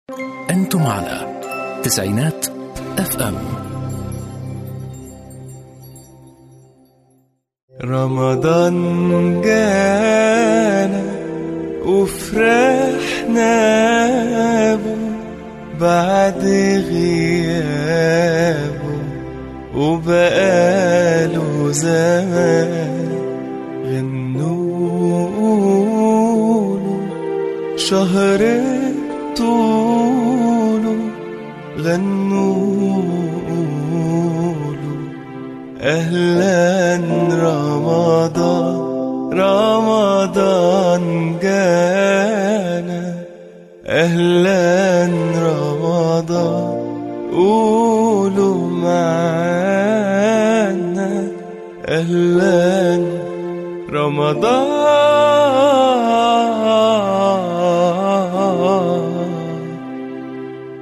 أنتم على تسعينات اف ام رمضان جانا وفرحنا بو بعد غيابه وبقاله زمان غنوله شهر طوله غنوله أهلا رمضان رمضان جانا أهلا رمضان قولوا معانا أهلا رمضان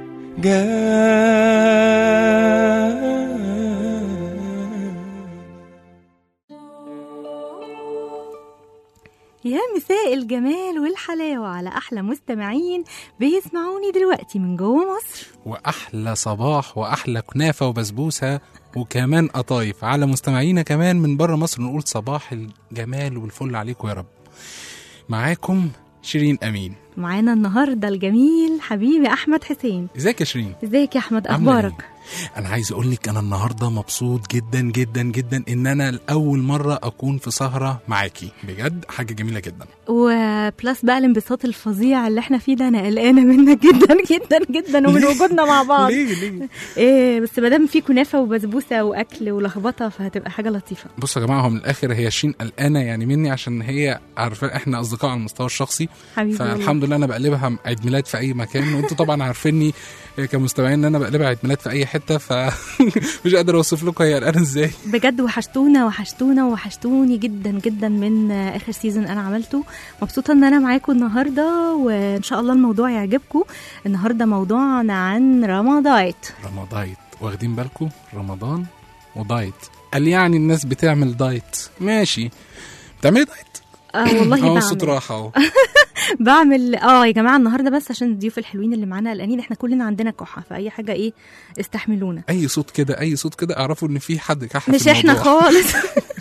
جانا يا مساء الجمال والحلاوة على أحلى مستمعين بيسمعوني دلوقتي من جوه مصر واحلى صباح واحلى كنافه وبسبوسه وكمان قطايف على مستمعينا كمان من بره مصر نقول صباح الجمال والفل عليكم يا رب معاكم شيرين امين معانا النهاردة الجميل حبيبي أحمد حسين ازيك يا شيرين ازيك يا أحمد عاملة أخبارك إيه؟ انا عايز اقول لك انا النهارده مبسوط جدا جدا جدا ان انا لاول مره اكون في سهره معاكي بجد حاجه جميله جدا وبلس بقى الانبساط الفظيع اللي احنا فيه ده أنا قلقانة منك جدا جدا جدا ومن ليه؟ وجودنا مع بعض ليه ليه إيه بس ما دام في كنافة وبسبوسة وأكل ولخبطة فهتبقى حاجة لطيفة بصوا يا جماعه هو من الاخر هي شين قلقانه يعني مني عشان هي عارفه احنا اصدقاء على المستوى الشخصي حبيبي والله. فالحمد لله انا بقلبها عيد ميلاد في اي مكان وانتوا طبعا عارفيني كمستمعين ان انا بقلبها عيد ميلاد في اي حته فمش قادر اوصف لكم هي قلقانه ازاي بجد وحشتونا وحشتونا وحشتوني جدا جدا من اخر سيزون انا عملته مبسوطه ان انا معاكم النهارده وان شاء الله الموضوع يعجبكم النهارده موضوعنا عن رمضايت رمضايت واخدين بالكم رمضان ودايت قال يعني الناس بتعمل دايت ماشي بتعملي دايت اه والله اهو الصوت بعمل راح اهو بعمل اه يا جماعه النهارده بس عشان الضيوف الحلوين اللي معانا قلقانين احنا كلنا عندنا كحه فاي حاجه ايه استحملونا اي صوت كده اي صوت كده اعرفوا ان في حد كح مش في احنا الموضوع. خالص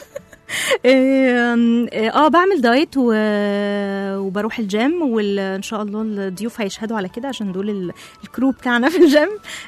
آم، اه بعمل دايت و... وبروح الجيم وان شاء الله الضيوف هيشهدوا على كده عشان دول ال- الكرو بتاعنا في الجيم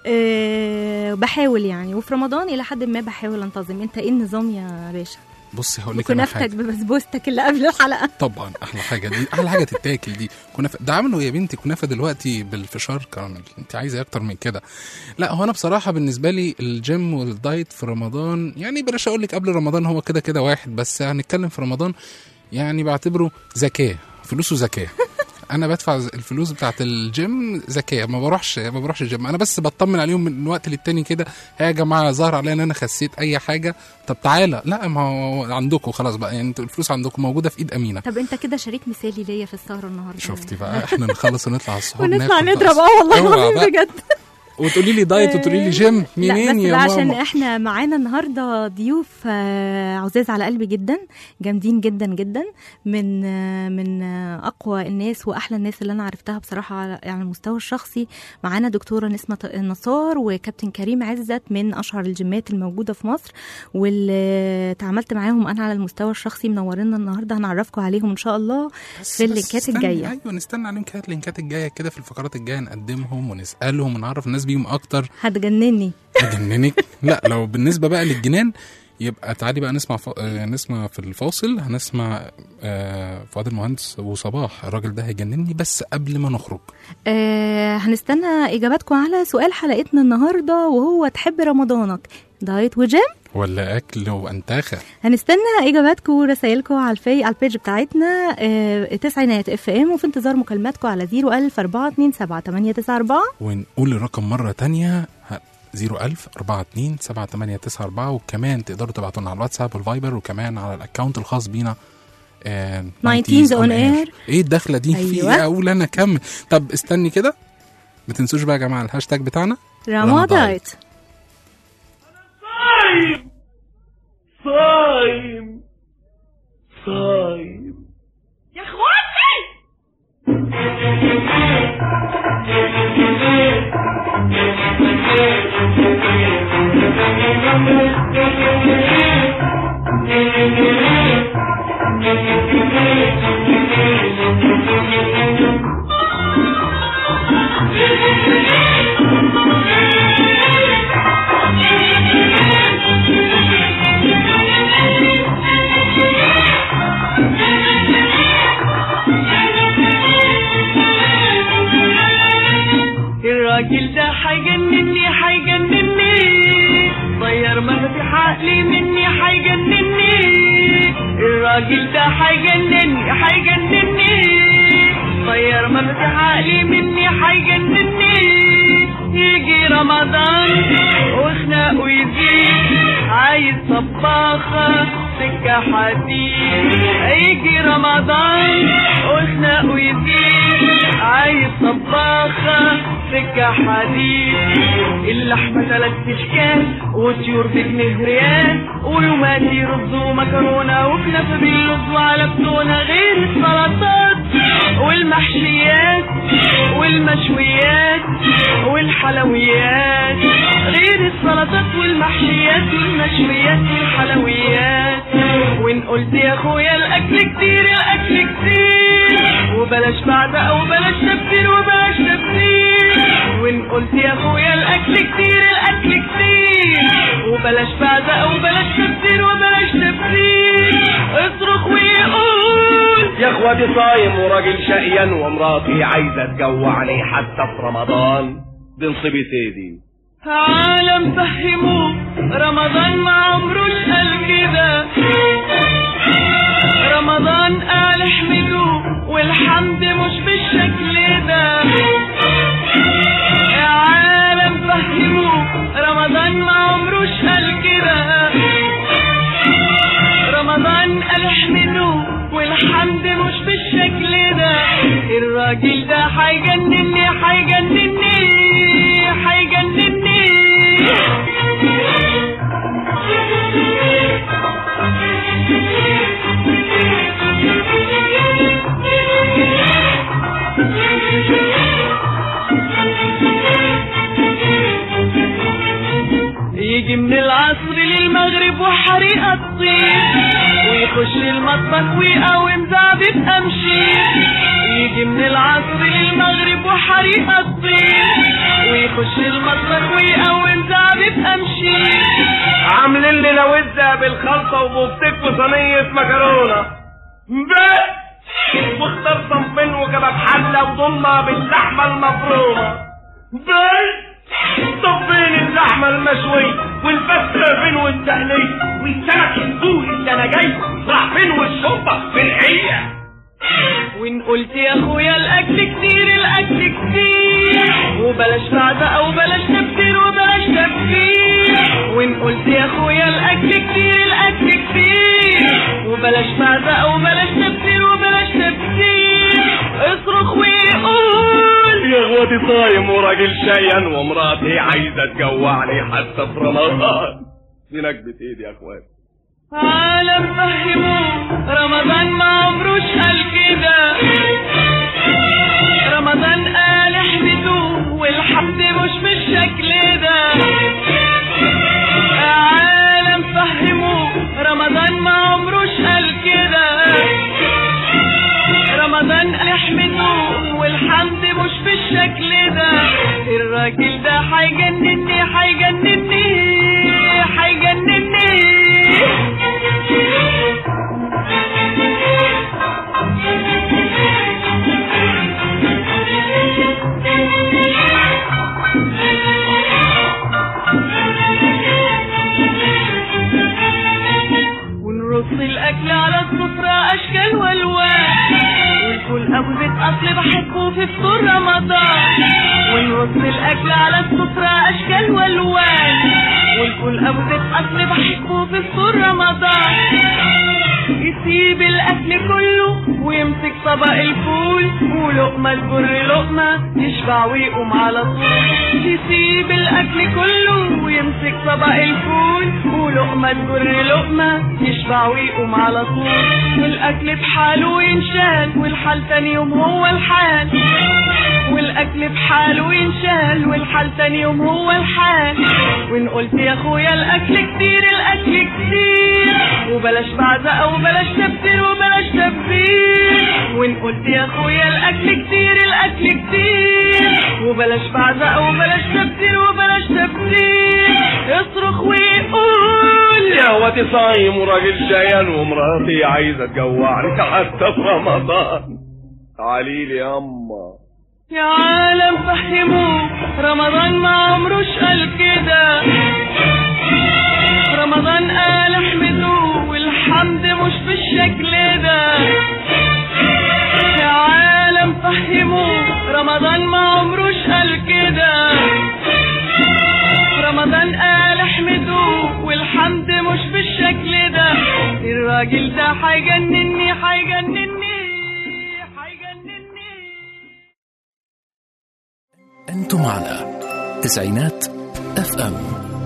اه بحاول يعني وفي رمضان الى حد ما بحاول انتظم انت ايه النظام يا باشا بصي هقول لك انا وكنافتك حاجه ببسبوستك اللي قبل الحلقه طبعا احلى حاجه دي احلى حاجه تتاكل دي كنافه ده عملوا يا بنتي كنافه دلوقتي بالفشار كراميل انت عايزه إيه اكتر من كده لا هو انا بصراحه بالنسبه لي الجيم والدايت في رمضان يعني بلاش اقول لك قبل رمضان هو كده كده واحد بس هنتكلم في رمضان يعني بعتبره زكاه فلوسه زكاه انا بدفع ز- الفلوس بتاعت الجيم زكاه ما بروحش ما بروحش الجيم انا بس بطمن عليهم من وقت للتاني كده "ها يا جماعه ظهر عليا ان انا خسيت اي حاجه طب تعالى لا ما هو عندكم خلاص بقى يعني انتوا الفلوس عندكم موجوده في ايد امينه طب انت كده شريك مثالي ليا في السهره النهارده شفتي بقى احنا نخلص ونطلع على الصحاب ونطلع ناكل نضرب بقى. اه والله اوعى العظيم بقى. بجد وتقولي لي دايت وتقولي لي جيم لا منين بس يا بقى عشان ماما احنا معانا النهارده ضيوف آه، عزاز على قلبي جدا جامدين جدا جدا من آه، من آه، اقوى الناس واحلى الناس اللي انا عرفتها بصراحه على يعني على المستوى الشخصي معانا دكتوره نسمه النصار وكابتن كريم عزت من اشهر الجيمات الموجوده في مصر واللي تعاملت معاهم انا على المستوى الشخصي منورينا النهارده هنعرفكم عليهم ان شاء الله بس- في بس اللينكات استني، الجايه ايوه نستنى عليهم كده اللينكات الجايه كده في الفقرات الجايه نقدمهم ونسالهم ونعرف الناس بيهم اكتر هتجنني هجننك لا لو بالنسبه بقى للجنان يبقى تعالي بقى نسمع ف... آه، نسمع في الفاصل هنسمع آه، فؤاد المهندس وصباح الراجل ده هيجنني بس قبل ما نخرج آه هنستنى اجاباتكم على سؤال حلقتنا النهارده وهو تحب رمضانك دايت وجيم ولا اكل وانتاخه هنستنى اجاباتكم ورسائلكم على الفي على البيج بتاعتنا آه تسعينات اف ام وفي انتظار مكالماتكم على 01000 427 ونقول الرقم مرة تانية 01000 42 7894 وكمان تقدروا تبعتوا لنا على الواتساب والفايبر وكمان على الاكونت الخاص بينا آه 19 on air. ايه الدخله دي في أيوة. ايه اقول انا كم طب استني كده ما تنسوش بقى يا جماعه الهاشتاج بتاعنا رمضايت صايم صايم صايم يا اخواتي الراجل ده حيجنني حيجنني طير مفاتيح عقلي مني حيجنني الراجل ده حيجنني حيجنني طير مفاتيح عقلي مني حيجنني يجي رمضان وخناقه يزيد عايز طباخة سكة حديد يجي رمضان وخناقه يزيد عايز طباخة سكة حديد اللحمة تلات اشكال وطيور بجنيه ريال ويوماتي رز ومكرونة وكنافة باللوز وعلى بتونة غير السلطات والمحشيات والمشويات والحلويات غير السلطات والمحشيات والمشويات والحلويات وان قلت يا اخويا الاكل كتير الاكل كتير وبلاش بعزق وبلاش تبذير وبلاش تبذير وان قلت يا اخويا الاكل كتير الاكل كتير وبلاش بعزق وبلاش تبذير وبلاش تبذير اصرخ ويقول يا اخواتي صايم وراجل شقيان ومراتي عايزه تجوعني حتى في رمضان دي نصيبي سيدي عالم فهموه رمضان ما عمروش قال كده رمضان قال احمدوه والحمد مش بالشكل ده يا عالم فهموه رمضان ما عمروش قال كده رمضان قال احمدوه والحمد مش بالشكل ده الراجل ده حيجنني حيجنني حيجنني يجي من العصر للمغرب وحريقة تطير ويخش المطبخ ويقاوم زعبة أمشير يجي من العصر للمغرب وحريقة تطير ويخش المطبخ ويقاوم زعبة أمشير عاملين لنا وزه بالخلطه وبفتك وصينيه مكرونه بس واختار صنفين وكباب حله وضمه باللحمه المفرومه بس طب فين اللحمه المشويه والفته فين والتقليه والسمك البوري اللي انا جاي راح فين والشوربه فين هي وان قلت يا اخويا الاكل كتير الاكل كتير وبلاش بعزق وبلاش تفكير وبلاش تفكير وان قلت يا اخويا الاكل كتير الاكل كتير وبلاش بعزق وبلاش تفكير وبلاش تفكير اصرخ ويقول يا اخواتي صايم وراجل شيان ومراتي عايزه تجوعني حتى في رمضان دي نكبه ايدي يا اخواتي عالم فهموه رمضان ما عمروش قال كده رمضان قال احمدوه والحمد مش بالشكل ده عالم فهموه رمضان ما عمروش قال كده رمضان قال احمدوه والحمد مش بالشكل ده الراجل ده حيجنني حيجنني حيجنني ونرص الاكل على السفرة اشكال والوان والفول ابو زيت اصل بحبه في فطور رمضان ونرص الاكل على السفرة اشكال والوان والفول ابو زيت اصل بحبه في فطور رمضان يسيب الاكل كله ويمسك طبق الفول ولقمة تجر لقمة يشبع ويقوم على طول يسيب الاكل كله ويمسك طبق الفول ولقمة تجر لقمة يشبع ويقوم على طول والاكل بحاله ينشال والحال تاني يوم هو الحال والاكل بحاله ينشال والحال تاني يوم هو الحال وان قلت يا اخويا الاكل كتير الاكل كتير وبلاش بعزق وبلاش تبذير وبلاش تبذير وان قلت يا اخويا الاكل كتير الاكل كتير وبلاش بعزق وبلاش تبذير وبلاش تبذير اصرخ ويقول يا اخواتي صايم وراجل شيان ومراتي عايزه تجوعني حتى في رمضان تعالي لي ياما يا عالم فهموه رمضان ما عمروش قال كده رمضان قال احمدوه والحمد مش بالشكل ده يا عالم فهموه رمضان ما عمروش قال كده رمضان قال احمدوه والحمد مش بالشكل ده الراجل ده هيجنني هيجنني هيجنني أنتم على تسعينات اف ام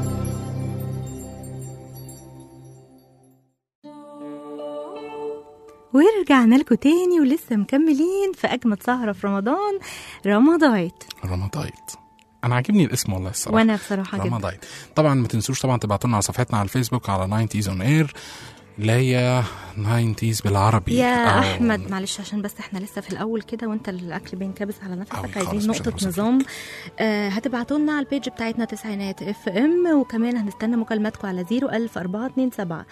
ورجعنا لكم تاني ولسه مكملين في اجمد سهره في رمضان رمضايت رمضايت انا عاجبني الاسم والله الصراحه وانا بصراحه جدا رمضايت طبعا ما تنسوش طبعا تبعتوا لنا على صفحتنا على الفيسبوك على 90s اون اير اللي هي 90s بالعربي يا أو- احمد معلش عشان بس احنا لسه في الاول كده وانت الاكل بينكبس على أوي نفسك خالص، عايزين مش نقطه هنوصل نظام آه هتبعتوا لنا على البيج بتاعتنا تسعينات اف ام وكمان هنستنى مكالماتكم على 01427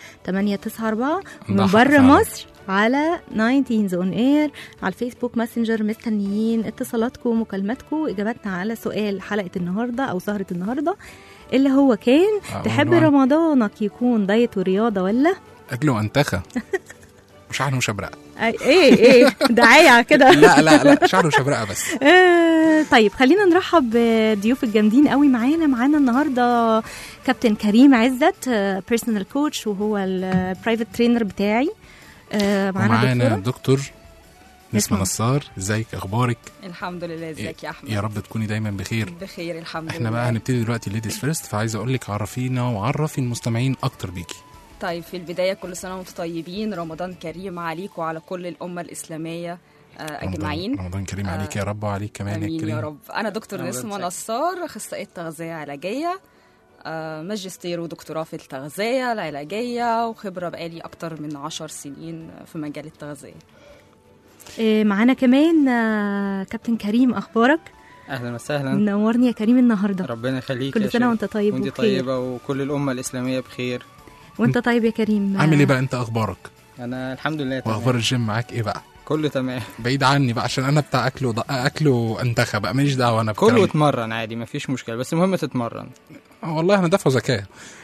894 ده ومن حق بره فعلا. مصر على 19 اون اير على الفيسبوك ماسنجر مستنيين اتصالاتكم ومكالماتكم واجاباتنا على سؤال حلقه النهارده او سهره النهارده اللي هو كان أقول تحب له- رمضانك يكون دايت ورياضه ولا اجله انتخى شعره شبرقه أي- ايه ايه دعايه كده لا لا لا شعره شبرقه بس آه، طيب خلينا نرحب بضيوف الجامدين قوي معانا معانا النهارده كابتن كريم عزت بيرسونال كوتش وهو البرايفت ترينر بتاعي آه، معانا ومعانا دكتوره دكتور نسمة نسمة. نصار ازيك اخبارك الحمد لله ازيك يا احمد يا رب تكوني دايما بخير بخير الحمد احنا لله بقى هنبتدي دلوقتي ليديز فيرست فعايز اقول لك عرفينا وعرفي المستمعين اكتر بيكي طيب في البدايه كل سنه وانتم طيبين رمضان كريم عليك وعلى كل الامه الاسلاميه آه، رمضان- اجمعين رمضان كريم عليك يا رب وعليك كمان يا امين كريم يا رب انا دكتور رمضان نسمه سعيد. نصار اخصائيه تغذيه علاجيه آه، ماجستير ودكتوراه في التغذيه العلاجيه وخبره بقالي اكتر من عشر سنين في مجال التغذيه آه، معانا كمان آه، كابتن كريم اخبارك اهلا وسهلا منورني يا كريم النهارده ربنا يخليك كل يا سنة شيخ. وانت طيب وانت وبخير. طيبه وكل الامه الاسلاميه بخير وانت طيب يا كريم عامل ايه بقى انت اخبارك انا الحمد لله تمام واخبار الجيم معاك ايه بقى كله تمام بعيد عني بقى عشان انا بتاع اكل وض... اكل وانتخى بقى ماليش دعوه انا كله بالكلام اتمرن عادي مفيش مشكله بس المهم تتمرن آه، والله انا دافع ذكاء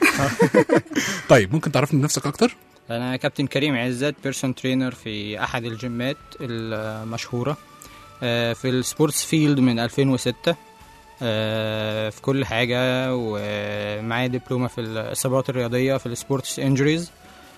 طيب ممكن تعرفني بنفسك اكتر انا كابتن كريم عزت بيرسون ترينر في احد الجيمات المشهوره آه، في السبورتس فيلد من 2006 آه، في كل حاجه ومعايا دبلومه في الاصابات الرياضيه في السبورتس انجريز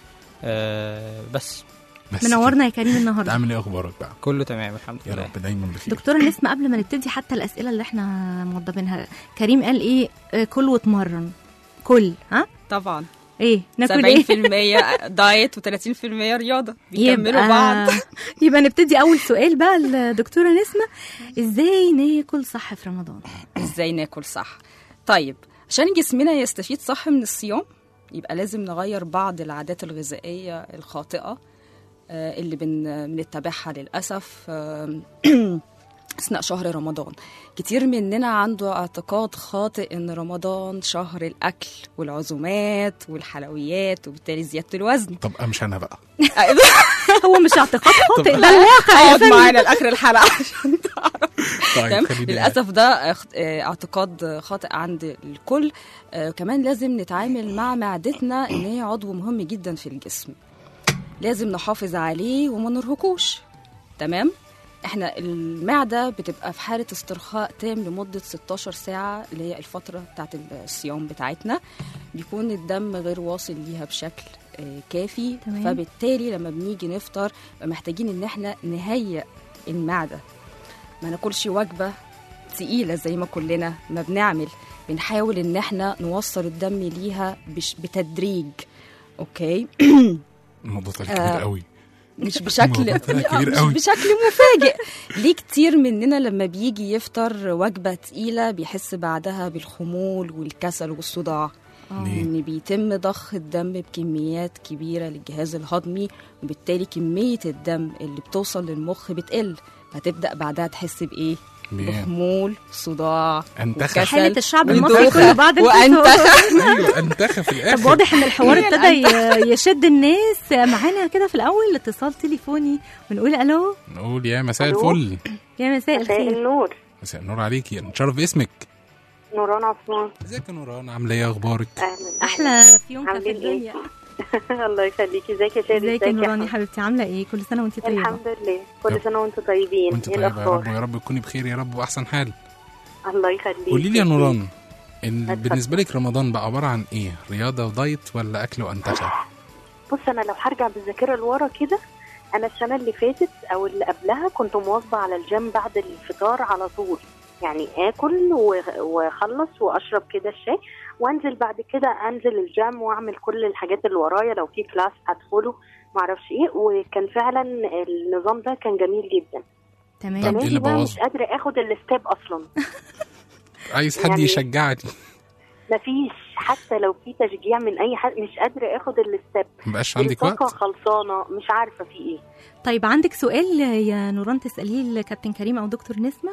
بس بس منورنا يا كريم كده. النهارده عامل ايه اخبارك بقى كله تمام الحمد يا لله رب دايما بخير دكتوره نسمة قبل ما نبتدي حتى الاسئله اللي احنا موضبينها كريم قال ايه آه، كل واتمرن كل ها طبعا ايه ناكل ايه 70% دايت و30% رياضه بيكملوا بعض يبقى نبتدي اول سؤال بقى لدكتوره نسمة ازاي ناكل صح في رمضان ازاي ناكل صح طيب عشان جسمنا يستفيد صح من الصيام يبقى لازم نغير بعض العادات الغذائية الخاطئة آه، اللي بن بنتبعها للأسف آه، أثناء شهر رمضان كتير مننا عنده اعتقاد خاطئ إن رمضان شهر الأكل والعزومات والحلويات وبالتالي زيادة الوزن طب مش انا بقى هو مش اعتقاد خاطئ ده الواقع يا اقعد فندم معانا لاخر الحلقه عشان تعرف طيب تمام خليني للاسف ده اخت- آه، اعتقاد خاطئ عند الكل آه، كمان لازم نتعامل مع معدتنا ان هي عضو مهم جدا في الجسم لازم نحافظ عليه وما نرهقوش تمام احنا المعده بتبقى في حاله استرخاء تام لمده 16 ساعه اللي هي الفتره بتاعت الصيام بتاعتنا بيكون الدم غير واصل ليها بشكل آه، كافي تمام. فبالتالي لما بنيجي نفطر بقى محتاجين ان احنا نهيئ المعده ما ناكلش وجبه تقيله زي ما كلنا ما بنعمل بنحاول ان احنا نوصل الدم ليها بش بتدريج اوكي الموضوع طلع آه، كبير قوي مش بشكل الموضوع طلع كبير مش قوي. بشكل مفاجئ ليه كتير مننا لما بيجي يفطر وجبه تقيله بيحس بعدها بالخمول والكسل والصداع ليه؟ ان بيتم ضخ الدم بكميات كبيره للجهاز الهضمي وبالتالي كميه الدم اللي بتوصل للمخ بتقل فتبدا بعدها تحس بايه بإيه؟ بخمول صداع انتخى. وكسل حالة الشعب ودوخة المصري كله بعد وانتخى ايوه انتخى في الاخر طب واضح ان الحوار هي ابتدى ي- يشد الناس معانا كده في الاول اتصال تليفوني ونقول الو نقول يا مساء ألو؟ الفل يا مساء مساء الخير النور مساء النور عليكي نتشرف باسمك نوران عثمان ازيك يا نوران عامله ايه اخبارك اهلا احلى فيونكه في عاملين ايه؟ الدنيا الله يخليكي ازيك يا شادي ازيك يا نوران يا أحمد؟ حبيبتي عامله ايه كل سنه وانت طيبه الحمد لله كل يب. سنه وانتم طيبين وانت ايه طيبه يا رب الاخبار ويا رب تكوني بخير يا رب واحسن حال الله يخليك قولي لي يا نوران إن اتفضل. بالنسبه لك رمضان بقى عباره عن ايه رياضه ودايت ولا اكل وانتخه بص انا لو هرجع بالذاكره لورا كده انا السنه اللي فاتت او اللي قبلها كنت مواظبه على الجيم بعد الفطار على طول يعني اكل و- واخلص واشرب كده الشاي وانزل بعد كده انزل الجيم واعمل كل الحاجات اللي ورايا لو في كلاس ادخله معرفش ايه وكان فعلا النظام ده كان جميل جدا تمام طب ايه كمان اللي بقى بوظ مش قادره اخد الستيب اصلا عايز حد يعني- يشجعني مفيش حتى لو في تشجيع من اي حد مش قادره اخد الستيب مبقاش عندك الطاقه وقت خلصانه مش عارفه في ايه طيب عندك سؤال يا نوران تساليه لكابتن كريم او دكتور نسمه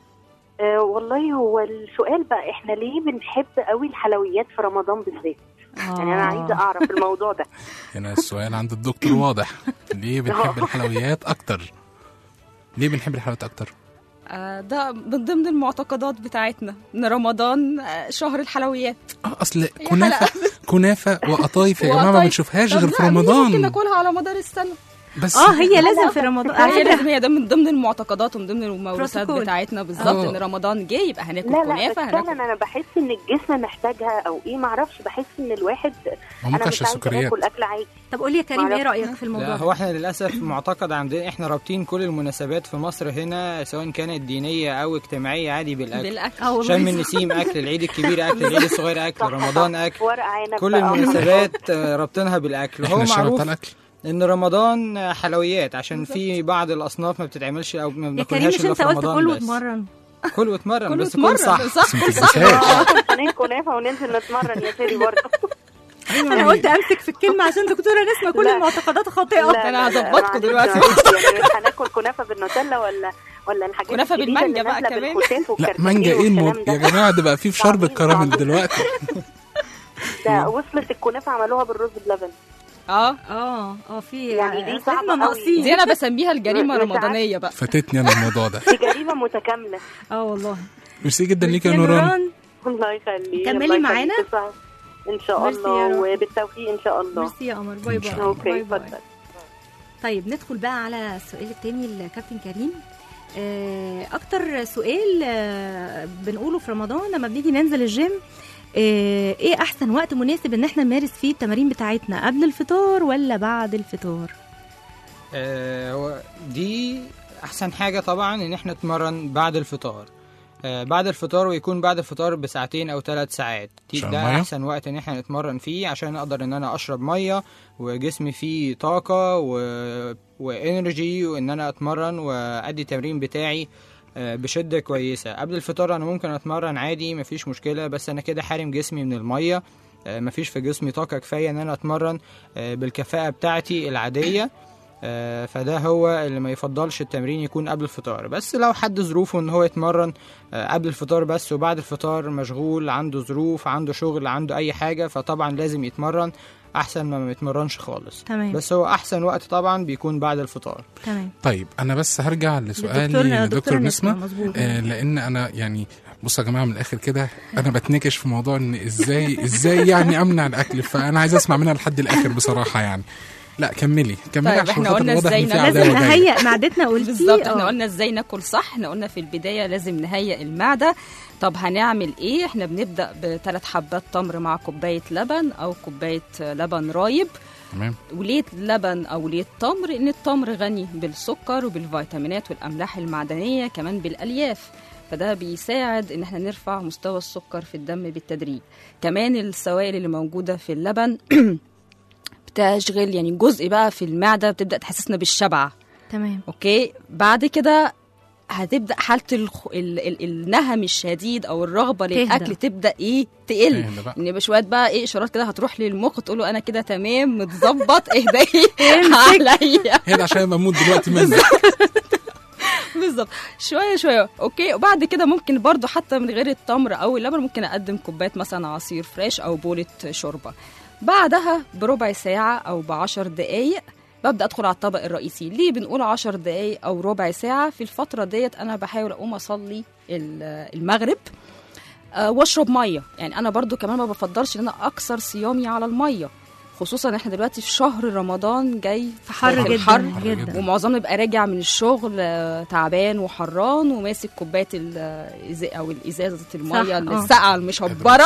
آه والله هو السؤال بقى احنا ليه بنحب قوي الحلويات في رمضان بالذات يعني انا عايزه اعرف الموضوع ده هنا السؤال عند الدكتور واضح ليه بنحب الحلويات اكتر ليه بنحب الحلويات اكتر آه، ده من ضمن المعتقدات بتاعتنا ان رمضان آه، شهر الحلويات اه اصل كنافه كنافه وقطايف يا جماعه ما وقطايف. بنشوفهاش طب غير في لا، دي ممكن رمضان ناكلها على مدار السنه بس اه هي لازم في رمضان على هي فكرة لازم هي ده من ضمن المعتقدات ومن ضمن الموروثات بروتوكول. بتاعتنا بالظبط آه. ان رمضان جه يبقى هناكل لا لا بس كنافه فعلا هناكل انا بحس ان الجسم محتاجها او ايه معرفش بحس ان الواحد هو انا ممكن مش عشان عايزه السكريات اكل اكل عادي طب قولي يا كريم ايه معرفش. رايك في الموضوع لا ده هو احنا للاسف معتقد عندنا احنا رابطين كل المناسبات في مصر هنا سواء كانت دينيه او اجتماعيه عادي بالاكل بالاكل اه والله شم النسيم اكل العيد الكبير اكل العيد الصغير اكل صح، رمضان صح. اكل ورق عنب كل بقى. المناسبات آه، رابطينها بالاكل احنا هو الشباب معروف بتاع الاكل ان رمضان آه، حلويات عشان في بعض الاصناف ما بتتعملش او ما يا كريم بناكلهاش مش الا انت في قلت رمضان كل بس واتمرن كل واتمرن كل بس كل اتمرن، صح صح بس ما تلبسهاش صينيه كنافه وننزل نتمرن يا سيدي برضه انا قلت امسك في الكلمه عشان دكتوره نسمه كل لا. المعتقدات خاطئه لا، لا، أنا لا، هظبطكم معلش دلوقتي. معلش. يعني هناكل كنافه بالنوتيلا ولا ولا الحاجات كنافة الجديدة بالمانجا اللي بقى نازلة كمان. بالخوخات لا والكركديه مانجا ايه المو... والكلام ده. يا جماعه ده بقى فيه في شرب صعبين، الكراميل صعبين. دلوقتي ده وصلت الكنافه عملوها بالرز بلبن اه اه اه في يعني دي يعني صعبة احنا قوي. ناقصين دي انا بسميها الجريمه مش رمضانيه بقى فاتتني انا الموضوع ده دي جريمه متكامله اه والله ميرسي جدا ليك يا يا نوران الله يخليك كملي الله يخليك معانا. تصحى. ان شاء ميرسي يا الله روحي. وبالتوفيق ان شاء الله ميرسي يا قمر باي إن باي شاء الله. اوكي باي باي. اتفضل طيب ندخل بقى على السؤال التاني لكابتن كريم آه، اكتر سؤال آه، بنقوله في رمضان لما بنيجي ننزل الجيم آه، ايه احسن وقت مناسب ان احنا نمارس فيه التمارين بتاعتنا قبل الفطار ولا بعد الفطار آه، هو دي احسن حاجه طبعا ان احنا نتمرن بعد الفطار آه، بعد الفطار ويكون بعد الفطار بساعتين او ثلاث ساعات دي عشان ده المية؟ احسن وقت ان احنا نتمرن فيه عشان اقدر ان انا اشرب ميه وجسمي فيه طاقه و... وانرجي وان انا اتمرن وادي التمرين بتاعي آه، بشده كويسه قبل الفطار انا ممكن اتمرن عادي مفيش مشكله بس انا كده حارم جسمي من الميه آه، مفيش في جسمي طاقه كفايه ان انا اتمرن آه، بالكفاءه بتاعتي العاديه آه، فده هو اللي ما يفضلش التمرين يكون قبل الفطار بس لو حد ظروفه ان هو يتمرن آه، قبل الفطار بس وبعد الفطار مشغول عنده ظروف عنده شغل عنده اي حاجة فطبعا لازم يتمرن احسن ما ما يتمرنش خالص تمام بس هو احسن وقت طبعا بيكون بعد الفطار تمام طيب انا بس هرجع لسؤالي لدكتور- لدكتور دكتور نسمه نسمة، مظبوط. آه لان انا يعني بصوا يا جماعه من الاخر كده انا بتنكش في موضوع ان ازاي ازاي يعني امنع الاكل فانا عايز اسمع منها لحد الاخر بصراحه يعني لا كملي كملي طيب، عشان إحنا خاطر قلنا واضح إزاي ان في نعمل- لازم عداوه جايه نهيئ معدتنا قلتي بالظبط احنا آه. قلنا ازاي ناكل صح احنا قلنا في البدايه لازم نهيئ المعده طب هنعمل ايه احنا بنبدا بثلاث حبات تمر مع كوبايه لبن او كوبايه لبن رايب تمام وليه لبن او ليه تمر ان التمر غني بالسكر وبالفيتامينات والاملاح المعدنيه كمان بالالياف فده بيساعد ان احنا نرفع مستوى السكر في الدم بالتدريج كمان السوائل اللي موجوده في اللبن بتشغل يعني جزء بقى في المعده بتبدا تحسسنا بالشبع تمام اوكي بعد كده هتبدا حاله الخ... ال... ال... النهم الشديد او الرغبه تهدى. للاكل تبدا ايه تقل تهدى بقى. ان بشويه بقى ايه اشارات كده هتروح للمخ تقول له انا كده تمام متظبط اهدي عليا هي ده عشان بموت دلوقتي منك بالظبط شويه شويه اوكي وبعد كده ممكن برضو حتى من غير التمر او اللبن ممكن اقدم كوبايه مثلا عصير فريش او بوله شوربه بعدها بربع ساعه او بعشر دقايق ببدا ادخل على الطبق الرئيسي ليه بنقول عشر دقايق او ربع ساعه في الفتره ديت انا بحاول اقوم اصلي ال- المغرب آه، واشرب ميه يعني انا برضو كمان ما بفضلش ان انا اكسر صيامي على الميه خصوصا ان احنا دلوقتي في شهر رمضان جاي في حر جدا الحر جدا ومعظمنا بيبقى راجع من الشغل آه، تعبان وحران وماسك كوبايه ال- الإزا- او الازازه صح، الميه آه. الساقعه المشبره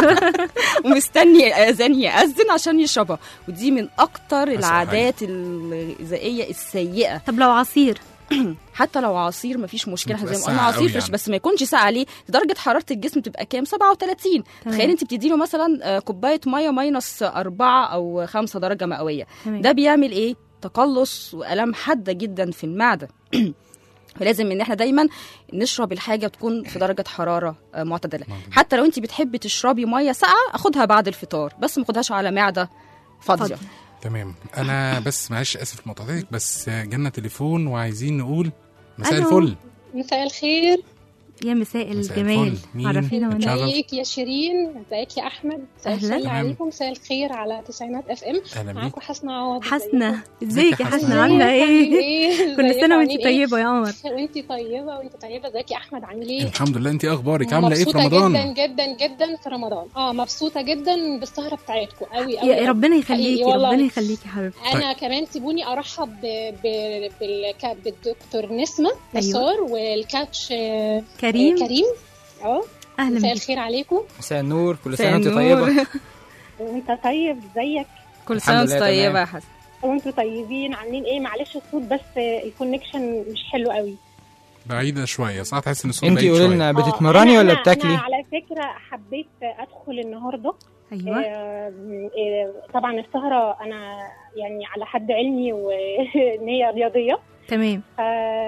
ومستني اذان ياذن عشان يشربها ودي من اكتر العادات الغذائيه السيئه طب لو عصير حتى لو عصير مفيش مشكله احنا زي ما بتبقى قلنا ساقعة عصير قوي فريش يعني. بس ما يكونش ساقع عليه درجه حراره الجسم تبقى كام 37 تمام. تخيل انت بتدي له مثلا آه، كوبايه ميه ماينس 4 او 5 درجه مئويه تمام. ده بيعمل ايه تقلص والام حاده جدا في المعده فلازم ان احنا دايما نشرب الحاجه تكون في درجه حراره آه، معتدله حتى لو انت بتحبي تشربي ميه ساقعه اخدها بعد الفطار بس ما خدهاش على معده فاضيه فاضية. تمام انا بس معلش اسف مقاطعتك بس جالنا تليفون وعايزين نقول مساء ألو. الفل مساء الخير يا مساء مساء الجمال الفل. مين؟ عرفينا من اتشرف. ازيك يا شيرين ازيك يا احمد مساء أهلا. الفل تمام. عليكم مساء الخير على تسعينات اف ام اهلا بيك معاكم حسنة عوض حسنة ازيك ازيك يا يا حسنة؟ حسنة عاملة ايه؟ ايه كل سنة وانتي طيبة يا قمر وانتي طيبة وانتي طيبة ازيك يا احمد عامل ايه الحمد لله انت اخبارك عامله ايه في مبسوطة رمضان جدا جدا جدا في رمضان اه مبسوطة جدا بالسهرة بتاعتكم قوي قوي يا قوي. ربنا يخليكي حقيقي والله. ربنا يخليكي يا حبيبتي انا كمان سيبوني ارحب ب... ب... بالك... بالدكتور نسمة نصار والكاتش آه، كريم آه، كريم اه اهلا مساء بيك الخير عليكم مساء النور كل مساء سنه وانت النور. طيبه وانت طيب ازيك كل الحمد سنه وانت لله طيبه تمام. يا حسن وانتوا طيبين عاملين ايه معلش الصوت بس الكونكشن مش حلو قوي بعيده شويه صح تحس ان الصوت انت بعيد قولي شويه لنا آه، بتتمرني أنا- ولا أنا- بتاكلي انا على فكره حبيت ادخل النهارده ايوه آه، آه، طبعا السهره انا يعني على حد علمي وان هي رياضيه تمام ف-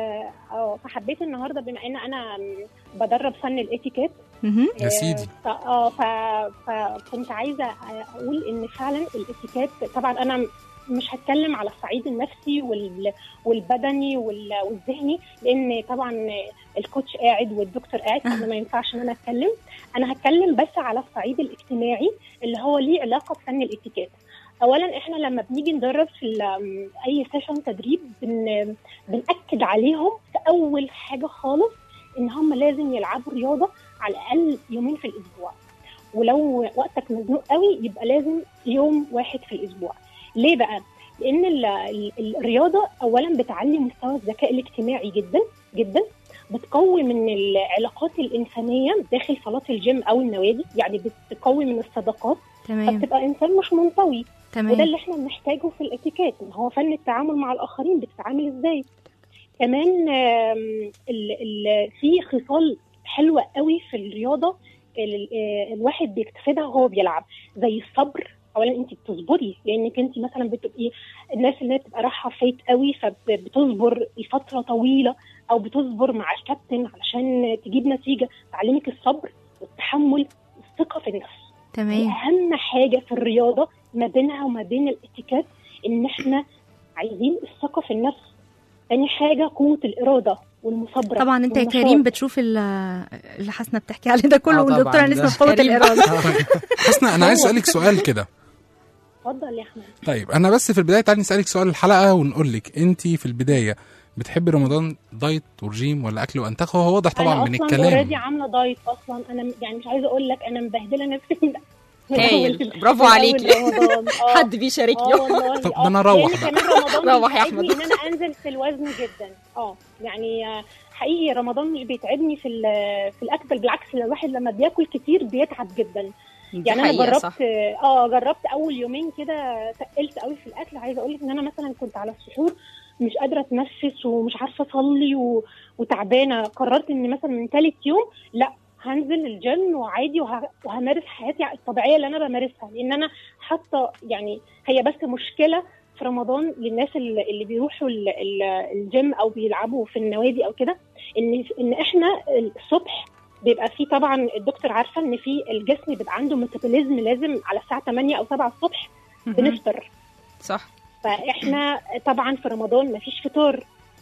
اه فحبيت النهارده بما ان انا بدرب فن الاتيكيت مهم. يا سيدي ف- اه ف- فكنت عايزه اقول ان فعلا الاتيكيت طبعا انا مش هتكلم على الصعيد النفسي وال- والبدني وال- والذهني لان طبعا الكوتش قاعد والدكتور قاعد فانا ما ينفعش ان انا اتكلم انا هتكلم بس على الصعيد الاجتماعي اللي هو ليه علاقه بفن الاتيكيت اولا احنا لما بنيجي ندرب في ال- اي سيشن تدريب بن بناكد عليهم في اول حاجه خالص ان هم لازم يلعبوا رياضه على الاقل يومين في الاسبوع ولو وقتك مزنوق قوي يبقى لازم يوم واحد في الاسبوع ليه بقى لان ال- ال- الرياضه اولا بتعلي مستوى الذكاء الاجتماعي جدا جدا بتقوي من العلاقات الانسانيه داخل صالات الجيم او النوادي يعني بتقوي من الصداقات تمام فبتبقى انسان مش منطوي وده تمام اللي احنا بنحتاجه في الاتيكيت ان هو فن التعامل مع الاخرين بتتعامل ازاي كمان آم، ال ال في خصال حلوه قوي في الرياضه ال- آه، الواحد بيكتسبها وهو بيلعب زي الصبر اولا انت بتصبري لانك انت مثلا بتبقي الناس اللي هي بتبقى رايحه فايت قوي فبتصبر لفتره طويله او بتصبر مع الكابتن علشان تجيب نتيجه تعلمك الصبر والتحمل والثقه في النفس دي تمام اهم حاجه في الرياضه ما بينها وما بين الاتيكيت ان احنا عايزين الثقه في النفس تاني حاجه قوه الاراده والمثابره طبعا انت يا والنشاط. كريم بتشوف ال- اللي حسنة بتحكي عليه ده كله آه طبعاً، والدكتورة ده نسمة في قوة كريم. الإرادة حسنا انا عايز اسالك سؤال كده اتفضل يا احمد طيب انا بس في البدايه تعالي نسالك سؤال الحلقه ونقول لك انت في البدايه بتحبي رمضان دايت ورجيم ولا اكل وانتخ هو واضح طبعا انا من اصلا الكلام اوريدي عامله دايت اصلا انا م- يعني مش عايزه اقول لك انا مبهدله نفسي من من هايل. أول- برافو من أول عليكي. رمضان. آه. حد بيشاركني اه والله طب آه. ده أنا أروح لأن بقى. كمان رمضان روح يا بيساعدني أحمد. ان انا انزل في الوزن جدا اه يعني آه، حقيقي رمضان مش بيتعبني في ال- في الاكل بل بالعكس الواحد لما بياكل كتير بيتعب جدا دي يعني انا حقيقة، جربت صح. اه جربت اول يومين كده تقلت قوي في الاكل عايزه اقول لك ان انا مثلا كنت على السحور مش قادره اتنفس ومش عارفه اصلي و... وتعبانه قررت ان مثلا من ثالث يوم لا هنزل الجيم وعادي وه... وهمارس حياتي الطبيعيه اللي انا بمارسها لان انا حاطه يعني هي بس مشكله في رمضان للناس اللي, اللي بيروحوا ال... ال... الجيم او بيلعبوا في النوادي او كده ان ان احنا الصبح بيبقى في طبعا الدكتور عارفه ان في الجسم بيبقى عنده ميتابوليزم لازم على الساعه 8 او 7 الصبح بنفطر صح فاحنا طبعا في رمضان مفيش فطار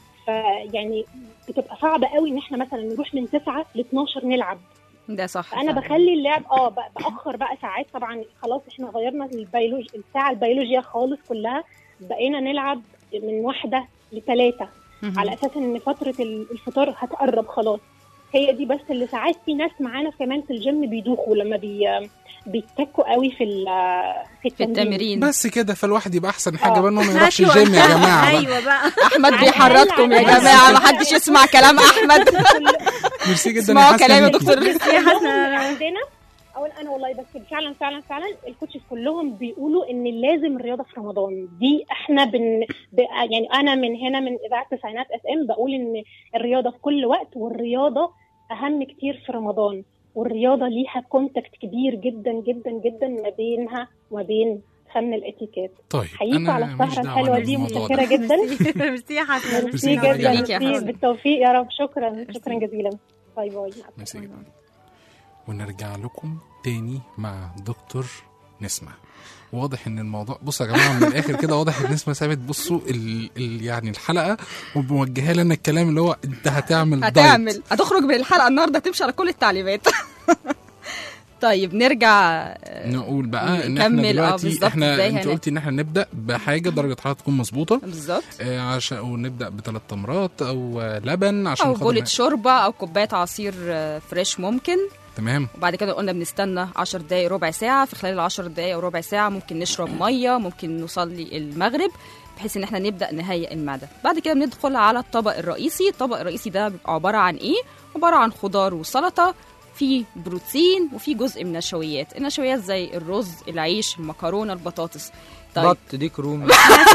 فيعني بتبقى صعبه قوي ان احنا مثلا نروح من 9 ل 12 نلعب ده صح فانا فعلا. بخلي اللعب اه ب- باخر بقى ساعات طبعا خلاص احنا غيرنا البيولوجي الساعه البيولوجيا خالص كلها بقينا نلعب من واحده لثلاثه على اساس ان فتره ال- الفطار هتقرب خلاص هي دي بس اللي ساعات في ناس معانا كمان في الجيم بيدوخوا لما بي بيتكوا قوي في ال- في في التمرين التمرين بس كده فالواحد يبقى احسن حاجه آه. بقى انه ما يروحش هاتوا الجيم يا جماعه بقى ايوه بقى احمد على بيحرضكم يا الأقل على جماعه الأقل. ما حدش يسمع كلام احمد ميرسي جدا اسمعوا حسن. كلام يا دكتور يا كلهم حسن عندنا اقول انا والله بس فعلا فعلا فعلا الكوتشز كلهم بيقولوا ان لازم الرياضه في رمضان دي احنا بن ب... يعني انا من هنا من اذاعه تسعينات اس ام بقول ان الرياضه في كل وقت والرياضه اهم كتير في رمضان والرياضه ليها كونتاكت كبير جدا جدا جدا ما بينها وما بين فن الاتيكيت طيب حقيقي على ماليش السهره دعوة الحلوه دي بالموضوع ده. متشكره جدا ميرسي يا حسن ميرسي ميرسي جدا ليك يا ميرسي حسن. بالتوفيق يا رب شكرا شكرا جزيلا باي باي ميرسي جدا ونرجع لكم تاني مع دكتور نسمة واضح ان الموضوع بصوا يا جماعه من الاخر كده واضح ان نسمة سابت بصوا ال... ال... يعني الحلقه وموجهه لنا الكلام اللي هو انت هتعمل دايت. هتعمل هتخرج من الحلقه النهارده هتمشي على كل التعليمات طيب نرجع نقول بقى ان نكمل، احنا آه، دلوقتي بالظبط، احنا إزاي انت هن- قلتي ان احنا نبدا بحاجه درجه حرارة تكون مظبوطه بالظبط آه عشان ونبدا بثلاث تمرات او آه، لبن عشان او خاطر بولة ما- شوربه او كوبايه عصير آه، فريش ممكن تمام وبعد كده قلنا بنستنى 10 دقايق ربع ساعه في خلال ال 10 دقايق او ربع ساعه ممكن نشرب ميه ممكن نصلي المغرب بحيث ان احنا نبدا نهيئ المعده بعد كده بندخل على الطبق الرئيسي الطبق الرئيسي ده بيبقى عباره عن ايه عباره عن خضار وسلطه في بروتين وفي جزء من النشويات النشويات زي الرز العيش المكرونه البطاطس طيب بط ديك رومي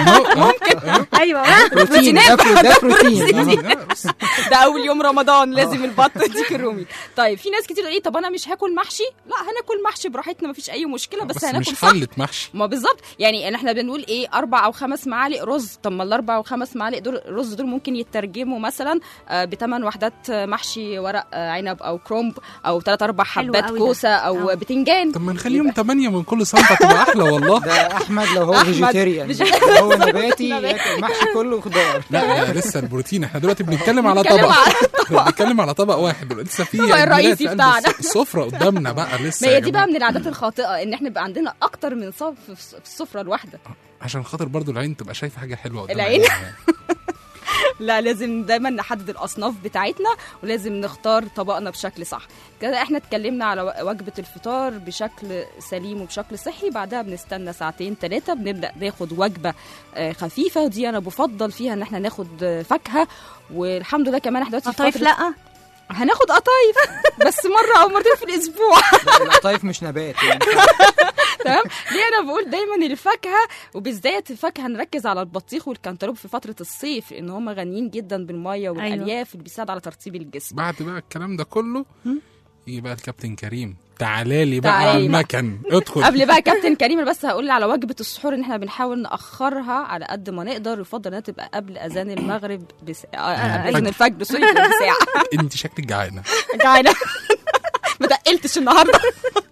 ايوه بقى بروتين ده برو- ده بروتين آه، بس ده اول يوم رمضان لازم البط ديك الرومي طيب في ناس كتير ايه طب انا مش هاكل محشي لا هناكل محشي براحتنا مفيش اي مشكله بس, بس هناكل مش صح حلة محشي ما بالظبط يعني إن احنا بنقول ايه اربع او خمس معالق رز طب ما الاربع او خمس معالق دول رز دول ممكن يترجموا مثلا بثمان وحدات آه، محشي ورق آه، عنب او كرومب او ثلاث اربع حلو حبات قوي ده. كوسه او آه. بتنجان طب ما نخليهم ثمانية من كل صنفة تبقى أحلى والله ده احمد لو هو أحمد فيجيتيريان فيجي- لو هو نباتي ياكل محشي كله خضار لا ده لسه البروتين احنا دلوقتي بنتكلم على بنتكلم طبق على بنتكلم على طبق واحد لسه في الطبق عيد ميلاد الرئيسي في قلب بتاعنا. الس- السفرة قدامنا بقى لسه ما يا هي دي جماعة. بقى من العادات الخاطئه ان احنا بيبقى عندنا اكتر من صف في في السفره الواحده عشان خاطر برضو العين تبقى شايفة حاجة حلوة قدامها العين؟ يعني. لا لازم دايما نحدد الاصناف بتاعتنا ولازم نختار طبقنا بشكل صح كده احنا اتكلمنا على و- وجبه الفطار بشكل سليم وبشكل صحي بعدها بنستنى ساعتين ثلاثه بنبدا ناخد وجبه آه، خفيفه ودي انا بفضل فيها ان احنا ناخد آه، فاكهه والحمد لله كمان احنا دلوقتي في قطايف فترة- لا هناخد قطايف بس مره او مرتين في الاسبوع القطايف مش نبات يعني تمام ليه انا بقول دايما الفاكهه وبالذات الفاكهه نركز على البطيخ والكنتالوب في فتره الصيف لان هم غنيين جدا بالميه والالياف اللي بيساعد على ترطيب الجسم بعد بقى الكلام ده كله يجي بقى الكابتن كريم تعالى لي بقى تعالي على بقى. المكن ادخل قبل بقى كابتن كريم أنا بس هقول على وجبه السحور ان احنا بنحاول ناخرها على قد ما نقدر يفضل انها تبقى قبل اذان المغرب بساعه آه، قبل اذان الفجر سوري بساعه انت شكلك جعانة جعانه ما تقلتش النهارده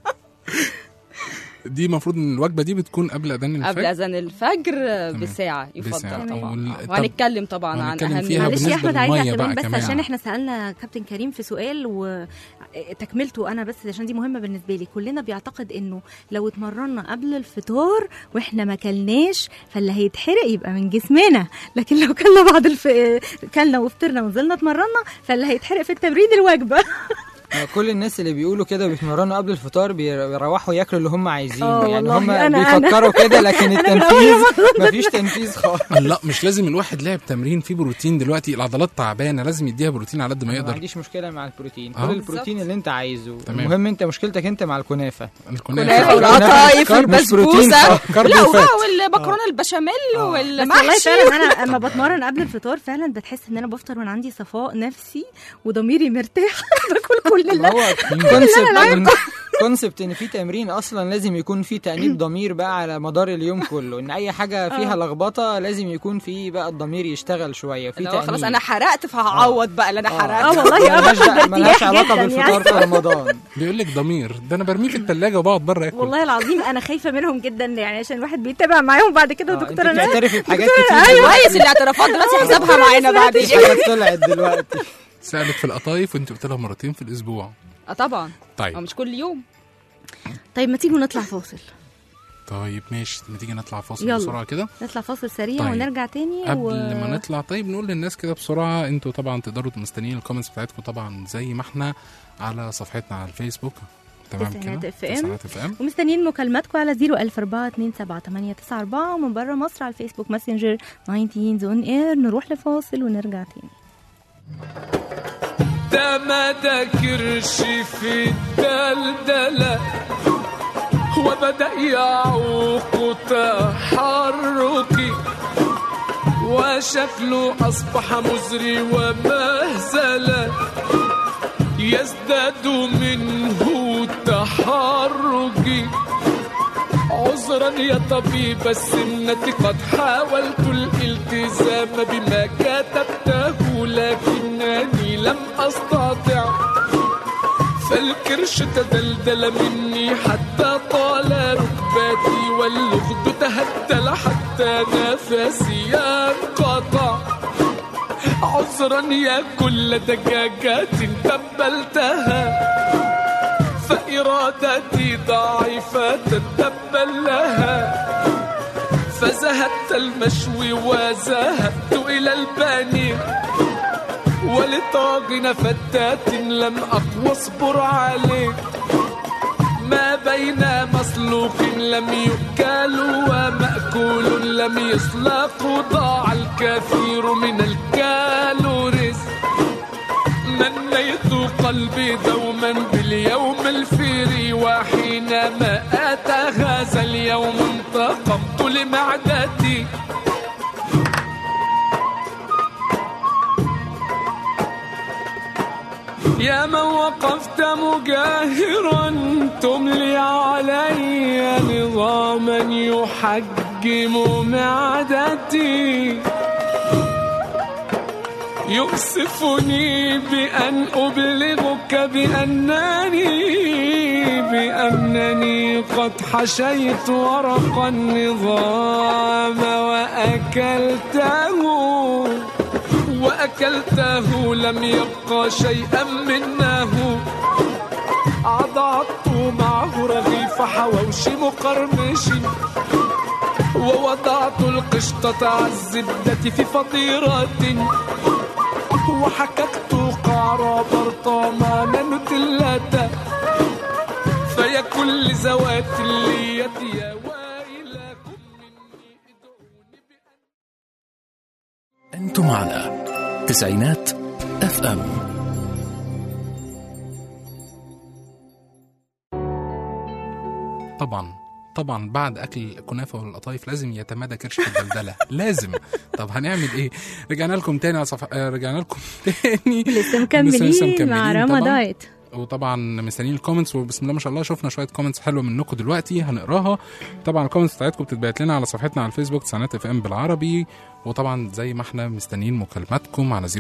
دي المفروض ان الوجبة دي بتكون قبل اذان الفجر قبل اذان الفجر بساعه يفضل بساعة. طبعا وال- طب- وهنتكلم طبعا عن وهنتكلم اهم فيها معلش يا بالنسبة احمد عايزه للمية اعتبر بقى بس كمان. عشان احنا سالنا كابتن كريم في سؤال وتكملته انا بس عشان دي مهمه بالنسبه لي كلنا بيعتقد انه لو اتمرنا قبل الفطار واحنا ما كلناش فاللي هيتحرق يبقى من جسمنا لكن لو كلنا بعد الف... كلنا وفطرنا ونزلنا اتمرنا فاللي هيتحرق في التبريد الوجبه كل الناس اللي بيقولوا كده بيتمرنوا قبل الفطار بيروحوا ياكلوا اللي هم عايزينه آه يعني والله، هم أنا- أنا- بيفكروا كده لكن أنا من التنفيذ أول مفيش تنفيذ خالص لا مش لازم الواحد لعب تمرين فيه بروتين دلوقتي العضلات تعبانه لازم يديها بروتين على قد ما ما يقدر عنديش مشكله مع البروتين آه. كل البروتين اللي انت عايزه تمام. المهم انت مشكلتك انت مع الكنافه كنافه الكنافه والقطايف كارب مش بروتين والبسبوسه خالص. كارب لا وفات. والمكرونه البشاميل بس والله والمحشي فعلا انا اما بتمرن قبل الفطار فعلا بتحس ان انا بفطر من عندي صفاء نفسي وضميري مرتاح باكل كل اللي ما هو كونسبت كونسبت ان في تمرين اصلا لازم يكون في تانيب ضمير بقى على مدار اليوم كله ان اي حاجه فيها لخبطه لازم يكون في بقى الضمير يشتغل شويه في اللي هو تانيب خلاص انا حرقت فهعوض بقى اللي انا آه. حرقت اه والله اه ملهاش باخد دع- ملهاش بارتياح علاقه جدا بالفطار يعني في رمضان بيقول لك ضمير ده انا برميه في الثلاجه وبقعد بره اكل والله العظيم انا خايفه منهم جدا يعني عشان الواحد بيتابع معاهم بعد كده آه، انت دكتوره انا بتعترفي بحاجات كتير ايوه كويس الاعترافات دلوقتي حسابها معانا بعدين في حاجات طلعت دلوقتي سالت في القطايف وانت قلت لها مرتين في الاسبوع اه طبعا طيب او مش كل يوم طيب ما تيجوا نطلع فاصل طيب ماشي ما تيجي نطلع فاصل يلا. بسرعه كده نطلع فاصل سريع طيب. ونرجع تاني قبل و... ما نطلع طيب نقول للناس كده بسرعه انتوا طبعا تقدروا مستنيين الكومنتس بتاعتكم طبعا زي ما احنا على صفحتنا على الفيسبوك تمام تسعينات كده اف ام تسعينات اف ام ومستنيين مكالماتكم على 010427894 ومن بره مصر على الفيسبوك ماسنجر 19 اون اير نروح لفاصل ونرجع تاني ده ما ذاكرش في الدلدلة وبدأ يعوق تحركي وشكله أصبح مزري ومهزلة يزداد منه تحرجي عذرا يا طبيب السمنة قد حاولت الالتزام بما كتبته لكنني لم أستطع فالكرش تدلدل مني حتى طال ركباتي واللغد تهدل حتى نفسي انقطع عذرا يا كل دجاجات تبلتها فإرادتي ضعيفة تتبل لها فزهدت المشوي وذهبت إلى الباني ولطاغن فتات لم أقوى اصبر عليه ما بين مسلوق لم يؤكل ومأكول لم يسلق ضاع الكثير من الكالوريز منيت قلبي دوما باليوم الفيري وحينما أتى هذا اليوم انتقمت لمعدتي يا من وقفت مجاهرا تملي علي نظاما يحجم معدتي يؤسفني بأن أبلغك بأنني بأنني قد حشيت ورق النظام وأكلته وأكلته لم يبقى شيئا منه عضعت معه رغيف حواوش مقرمش ووضعت القشطة على الزبدة في فطيرة وحككت قعر برطمان نوتيلاتا فيا كل ذوات اللية يا ويلكم مني ادعوني بأن أنتم على تسعينات اف ام طبعا طبعا بعد اكل الكنافه والقطايف لازم يتمادى كرش في الدلدله لازم طب هنعمل ايه رجعنا لكم تاني على صفحه آه، رجعنا لكم تاني لسه لسه مكملين مكملين مع طبعاً. رما دايت وطبعا مستنيين الكومنتس وبسم الله ما شاء الله شفنا شويه كومنتس حلوه منكم دلوقتي هنقراها طبعا الكومنتس بتاعتكم بتتبعت لنا على صفحتنا على الفيسبوك تسعينات اف ام بالعربي وطبعا زي ما احنا مستنيين مكالماتكم على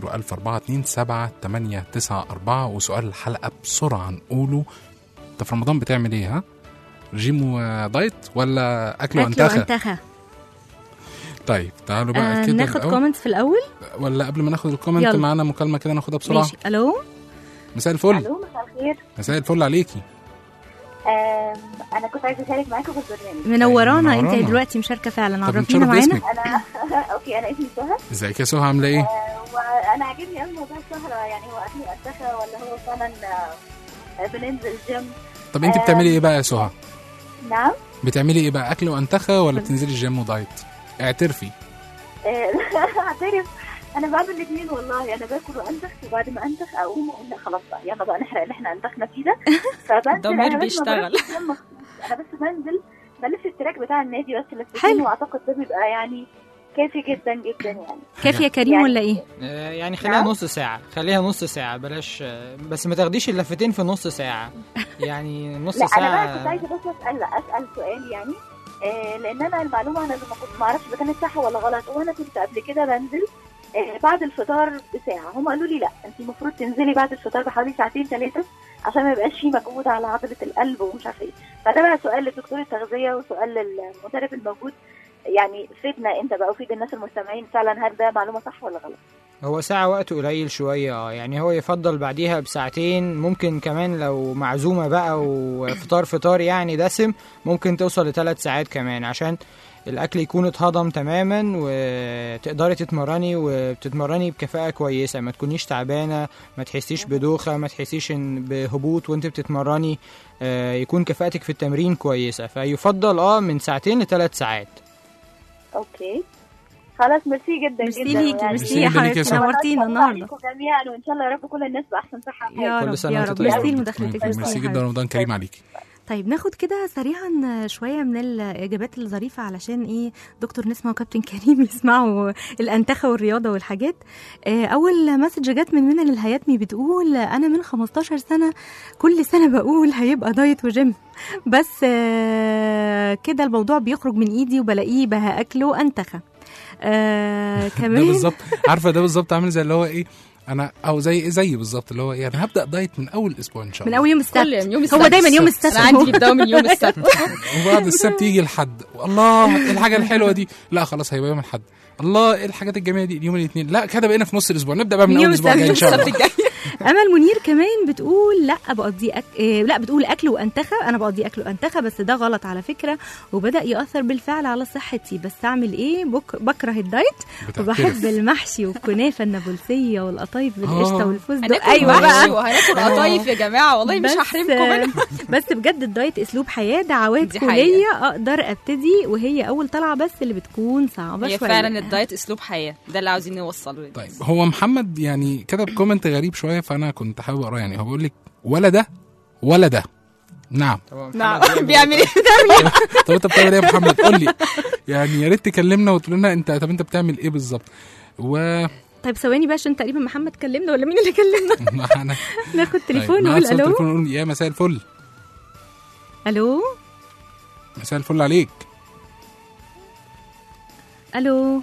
01427 وسؤال الحلقه بسرعه نقوله انت في رمضان بتعمل ايه ها؟ رجيم ودايت ولا اكل اكل وانتخى؟ وانتخى طيب تعالوا بقى آه كده ناخد الأول. كومنتس في الاول ولا قبل ما ناخد الكومنت يلا. معانا مكالمه كده ناخدها بسرعه ماشي الو مساء الفل الو مساء الخير مساء الفل عليكي آم، انا كنت عايزه اشارك معاكم في البرنامج منورانا انت منورانا. دلوقتي مشاركه فعلا طب عرفينا نتشرف معانا باسمك انا اوكي انا اسمي سهى ازيك يا سهى عامله ايه؟ آه، وانا عاجبني قوي موضوع السهره يعني هو اكل انتخى ولا هو فعلا آه، بننزل جيم طب انت آه. بتعملي ايه بقى يا سهى؟ نعم بتعملي ايه بقى اكل وانتخى ولا بتنزلي الجيم ودايت؟ اعترفي آه، اعترف انا بعمل الاثنين والله انا باكل وانتخ وبعد ما انتخ اقوم اقول لا خلاص بقى يلا بقى نحرق اللي احنا انتخنا فيه ده فبنزل ضمير أنا بس ما بيشتغل. بروحش الجيم مخصوص. انا بس بنزل بلف التراك بتاع النادي بس لفتين حلو. واعتقد ده بيبقى يعني كافي جدا جدا يعني كافي يا كريم يعني- ولا ايه آه، يعني خليها نعم. نص ساعة خليها نص ساعة بلاش آه، بس ما تاخديش اللفتين في نص ساعة يعني نص لا انا بقى كنت ساعة عايزه بس اسال اسال سؤال يعني آه لان انا المعلومه انا ما كنت ما اعرفش اذا كانت صح ولا غلط وانا كنت قبل كده بنزل آه بعد الفطار بساعه هم قالوا لي لا انت المفروض تنزلي بعد الفطار بحوالي ساعتين ثلاثه عشان ما يبقاش في مجهود على عضله القلب ومش عارفه ايه فده بقى سؤال لدكتور التغذيه وسؤال للمدرب الموجود يعني فيدنا انت بقى وفيد الناس المستمعين فعلا هل ده معلومه صح ولا غلط هو ساعة وقت قليل شوية اه يعني هو يفضل بعديها بساعتين ممكن كمان لو معزومة بقى وفطار فطار يعني دسم ممكن توصل لثلاث ساعات كمان عشان الأكل يكون اتهضم تماما وتقدري تتمرني وبتتمرني بكفاءة كويسة ما تكونيش تعبانة ما تحسيش بدوخة ما تحسيش إن بهبوط وانت بتتمرني آه، يكون كفاءتك في التمرين كويسة فيفضل اه من ساعتين لثلاث ساعات اوكي خلاص ميرسي جدا ميرسي جدا ليكي، يعني ميرسي يا جدا ليكي يا حبيبتي سارة. نورتينا النهارده عليكم جميعا وان شاء الله يا رب كل الناس باحسن صحه يا وحال. رب سنة يا وانت رب طيبة. ميرسي لمداخلتك ميرسي ميرسي يا جدا حبيبتي. رمضان كريم عليكي طيب ناخد كده سريعا شويه من الاجابات الظريفه علشان ايه دكتور نسمه وكابتن كريم يسمعوا الانتخه والرياضه والحاجات آه، اول مسج جت من منى للهياتمي بتقول انا من 15 سنه كل سنه بقول هيبقى دايت وجيم بس آه، كده الموضوع بيخرج من ايدي وبلاقيه بها اكل وانتخه آه ده كمان بالظبط عارفه ده بالظبط عامل زي اللي هو ايه انا او زي زي بالظبط اللي هو ايه انا هبدا دايت من اول اسبوع ان شاء من الله اول يوم السبت كل يوم يوم هو السبت. دايما يوم السبت انا عندي بيبداوا من يوم السبت وبعد السبت يجي الحد الله إيه الحاجه الحلوه دي لا خلاص هيبقى يوم الحد الله ايه الحاجات الجميله دي اليوم الاثنين لا كده بقينا في نص الاسبوع نبدا بقى من من اول يوم الاسبوع الجاي ان شاء السبت الله الجاي امل منير كمان بتقول لا بقضي أك... إيه لا بتقول اكل وانتخه انا بقضي اكل وانتخه بس ده غلط على فكره وبدا ياثر بالفعل على صحتي بس اعمل ايه بك... بكره الدايت بتعترف. وبحب المحشي والكنافه النابلسيه والقطايف بالقشطه آه. والفستق هناكل ايوه محشي بقى وهناكل قطايف يا جماعه والله مش بس- هحرمكم منها بس بجد الدايت اسلوب حياه دعوات دي كليه اقدر ابتدي وهي اول طلعه بس اللي بتكون صعبه هي شويه فعلا الدايت اسلوب حياه ده اللي عاوزين نوصله للناس. طيب هو محمد يعني كتب كومنت غريب شويه فانا كنت حابب اقراه يعني هو بيقول لك ولا ده ولا ده نعم طبعا نعم محمد بيعمل ايه طب انت بتعمل ايه يا محمد قول لي يعني يا ريت تكلمنا وتقول لنا انت طب انت بتعمل ايه بالظبط و طيب ثواني بقى عشان تقريبا محمد كلمنا ولا مين اللي كلمنا معانا ناخد تليفون طيب، نقول معانا صوت الو تليفون نقول يا مساء الفل الو مساء الفل عليك الو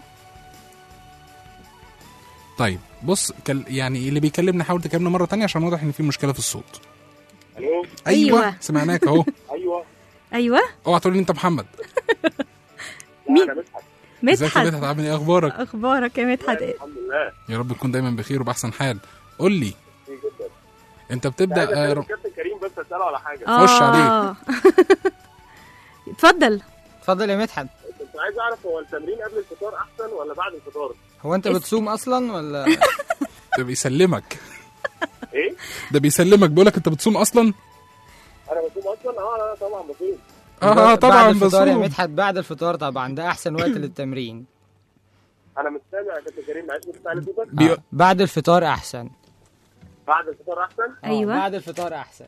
طيب بص كل يعني اللي بيكلمنا حاول تكلمنا مره تانية عشان واضح ان في مشكله في الصوت الو ايوه, أيوة. سمعناك اهو ايوه ايوه اوعى تقول لي انت محمد مين؟ انا مدحت ازيك يا مدحت مدحت عامل ايه اخبارك اخبارك يا مدحت الحمد لله يا رب تكون دايما بخير وباحسن حال قول لي كتير جدا انت عايز بتبدا آه، أكلم ر- كابتن كريم بس اساله على حاجه خش آه. اتفضل اتفضل يا مدحت كنت عايز اعرف هو التمرين قبل الفطار احسن ولا بعد الفطار هو انت اس- بتصوم اصلا ولا ده بيسلمك ايه ده بيسلمك بيقول لك انت بتصوم اصلا انا بصوم اصلا اه لا طبعا بصوم اه طبعا بعد الفطار يا بصوم مدحت بعد الفطار طبعا ده احسن وقت للتمرين انا مش سامع يا كابتن كريم معلش مش سامع صوتك بي... آه، بعد الفطار احسن بعد الفطار احسن آه، أيوة. بعد الفطار احسن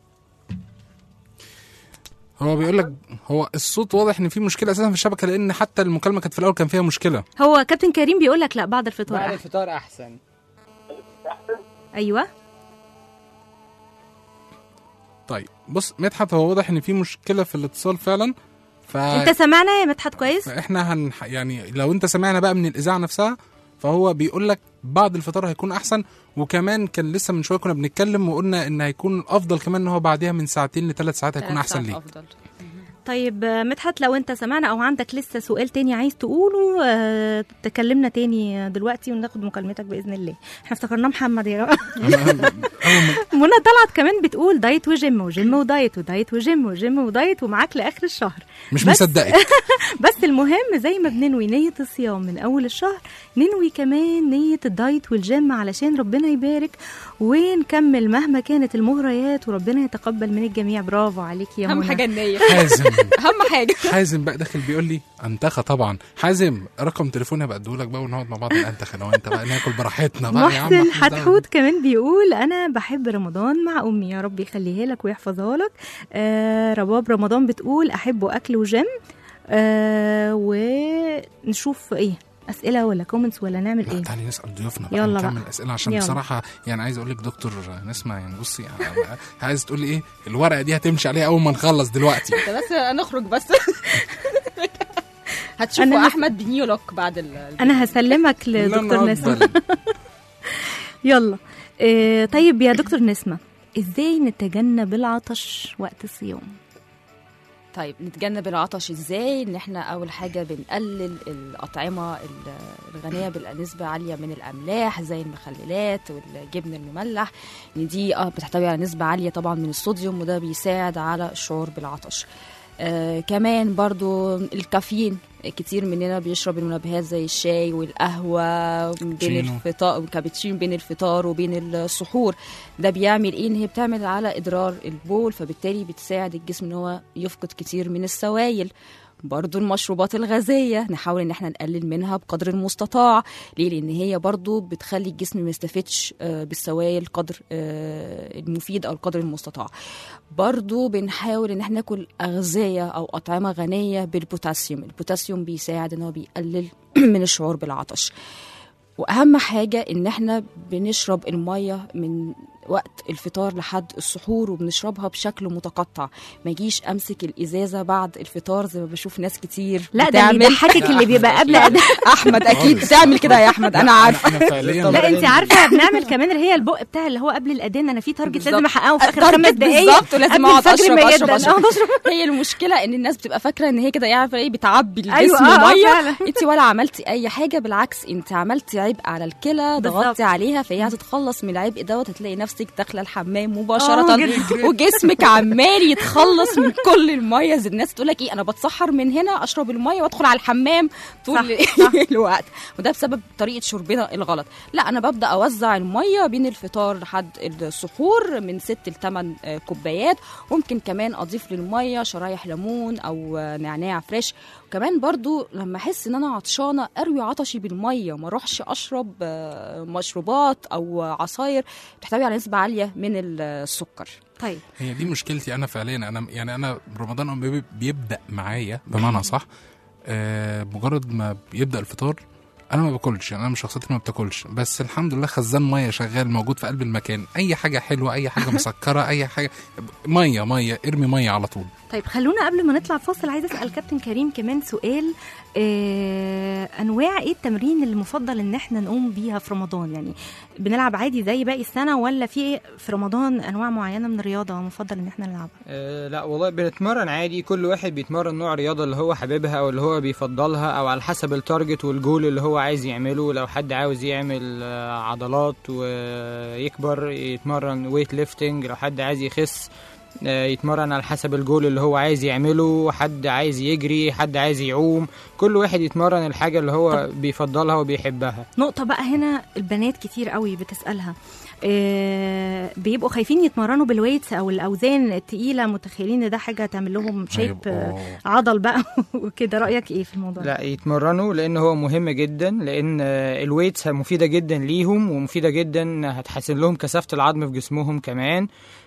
هو بيقول لك هو الصوت واضح ان في مشكله اساسا في الشبكه لان حتى المكالمه كانت في الاول كان فيها مشكله هو كابتن كريم بيقول لك لا بعد الفطار بعد أحسن. الفطار احسن ايوه طيب بص مدحت هو واضح ان في مشكله في الاتصال فعلا ف انت سمعنا يا مدحت كويس فاحنا هن يعني لو انت سمعنا بقى من الاذاعه نفسها فهو بيقول لك بعد الفطار هيكون احسن وكمان كان لسه من شويه كنا بنتكلم وقلنا ان هيكون الافضل كمان ان هو بعديها من ساعتين لثلاث ساعات هيكون ثلاث احسن ساعات ليك أفضل. طيب آه، مدحت لو انت سمعنا او عندك لسه سؤال تاني عايز تقوله آه، تكلمنا تاني دلوقتي وناخد مكالمتك باذن الله احنا افتكرناه محمد يا جماعه منى طلعت كمان بتقول دايت وجيم وجيم ودايت ودايت وجيم وجيم ودايت ومعاك لاخر الشهر مش بس- مصدقك بس المهم زي ما بننوي نية الصيام من أول الشهر ننوي كمان نية الدايت والجيم علشان ربنا يبارك ونكمل مهما كانت المغريات وربنا يتقبل من الجميع برافو عليك يا اهم منى حاجه النيه حازم اهم حاجه حازم بقى داخل بيقول لي انتخى طبعا حازم رقم تليفوني هبقى اديهولك بقى ونقعد مع بعض ننتخ انا وانت بقى ناكل براحتنا بقى يا عم محسن إحنا دعوة. حتحوت كمان بيقول انا بحب رمضان مع امي يا رب يخليها لك ويحفظها لك آه رباب رمضان بتقول احبه اكل وجيم آه ونشوف ايه اسئله ولا كومنتس ولا نعمل لا ايه تعالي نسال ضيوفنا بقى يلا نكمل بقى. اسئله عشان يلا. بصراحه يعني عايز اقول لك دكتور نسمه يعني بصي يعني عايز تقول لي ايه الورقه دي هتمشي عليها اول ما نخلص دلوقتي انت بس نخرج بس أنا هتشوفوا هس- احمد بنيولوك بعد ال انا هسلمك لدكتور الله نسمه أكبر. يلا آه طيب يا دكتور نسمه ازاي نتجنب العطش وقت الصيام طيب نتجنب العطش ازاي ان احنا اول حاجه بنقلل الاطعمه ال- الغنيه بالنسبه عاليه من الاملاح زي المخللات والجبن المملح ان دي اه بتحتوي على نسبه عاليه طبعا من الصوديوم وده بيساعد على الشعور بالعطش آه كمان برضو الكافيين كتير مننا بيشرب المنبهات زي الشاي والقهوة بين كابتشينو. الفطار كابتشينو بين الفطار وبين السحور ده بيعمل ايه ان هي بتعمل على ادرار البول فبالتالي بتساعد الجسم ان هو يفقد كتير من السوائل برضو المشروبات الغازية نحاول ان احنا نقلل منها بقدر المستطاع ليه لان هي برضو بتخلي الجسم ما يستفدش آه، بالسوائل قدر آه، المفيد او القدر المستطاع برضو بنحاول ان احنا ناكل اغذية او اطعمة غنية بالبوتاسيوم البوتاسيوم بيساعد ان هو بيقلل من الشعور بالعطش واهم حاجه ان احنا بنشرب الميه من وقت الفطار لحد السحور وبنشربها بشكل متقطع ما اجيش امسك الازازه بعد الفطار زي ما بشوف ناس كتير لا ده بتعمل. بيضحكك اللي بيبقى قبل أداء احمد اكيد خالص. بتعمل كده يا احمد انا عارفه انا فعليا لا انت عارفه بنعمل كمان اللي هي البق بتاع اللي هو قبل الاذان انا في تارجت لازم بالظبط. احققه في اخر تارجت خمس دقائق بالظبط ولازم قبل اقعد الفجر اشرب ما اشرب يدن. اشرب آه. هي المشكله ان الناس بتبقى فاكره ان هي كده عارفه ايه بتعبي الجسم أيوة، آه، آه، ميه فعلا. انت ولا عملتي اي حاجه بالعكس انت عملتي عبء على الكلى بالظبط. ضغطتي عليها فهي هتتخلص من العبء دوت هتلاقي نفسك داخله الحمام آه، مباشره جري، جري. وجسمك عمال يتخلص من كل الميه زي الناس تقول لك ايه انا بتسحر من هنا اشرب الميه وادخل على الحمام طول الوقت وده بسبب طريقه شربنا الغلط لا انا ببدا اوزع الميه بين الفطار لحد السحور من ست لثمان كوبايات ممكن كمان اضيف للميه شرايح ليمون او آه، نعناع فريش وكمان برضو لما احس ان انا عطشانه اروي عطشي بالميه ما اروحش اشرب آه، مشروبات او عصاير بتحتوي على نسبه عاليه من السكر طيب هي دي مشكلتي انا فعليا انا يعني انا رمضان أما بيب- بيبدا معايا بمعنى صح آه مجرد ما بيبدا الفطار انا ما باكلش يعني انا من الشخصيات اللي ما بتاكلش بس الحمد لله خزان ميه شغال موجود في قلب المكان اي حاجه حلوه اي حاجه مسكره اي حاجه ميه ميه ارمي ميه على طول طيب خلونا قبل ما نطلع فاصل عايزه اسال كابتن كريم كمان سؤال آه انواع ايه التمرين اللي مفضل ان احنا نقوم بيها في رمضان يعني بنلعب عادي زي باقي السنه ولا في في رمضان انواع معينه من الرياضه مفضل ان احنا نلعبها أه لا والله بنتمرن عادي كل واحد بيتمرن نوع رياضة اللي هو حاببها أو اللي هو بيفضلها أو على حسب التارجت والجول اللي هو عايز يعمله لو حد عاوز يعمل آه، عضلات ويكبر يتمرن ويت ليفتنج لو حد عايز يخس آه، يتمرن على حسب الجول اللي هو عايز يعمله حد عايز يجري حد عايز يعوم كل واحد يتمرن الحاجة اللي هو بيفضلها وبيحبها نقطة بقى هنا البنات كتير قوي بتسألها آه بيبقوا خايفين يتمرنوا بالويتس او الاوزان التقيلة متخيلين ان ده حاجة تعمل لهم شيب آه عضل بقى وكده رأيك ايه في الموضوع ده؟ لا يتمرنوا لان هو مهم جدا لان آه، الويتس مفيدة جدا ليهم ومفيدة جدا هتحسن لهم كثافة العظم في جسمهم كمان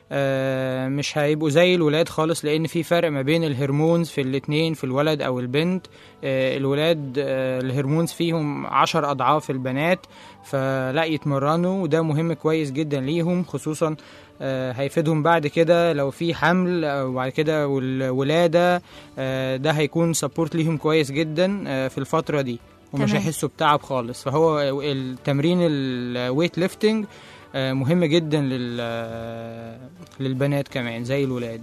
آه، مش هيبقوا زي الولاد خالص لان في فرق ما بين الهرمونز في الاتنين في الولد او البنت آه، الولاد آه، الهرمونز فيهم عشر اضعاف البنات فلا يتمرنوا وده مهم كويس جدا ليهم خصوصا آه، هيفيدهم بعد كده لو في حمل آه، وبعد كده والولادة آه، ده هيكون سبورت ليهم كويس جدا آه، في الفترة دي ومش تمام. هيحسوا بتعب خالص فهو التمرين الويت ليفتنج مهم جدا لل آه، للبنات كمان زي الولاد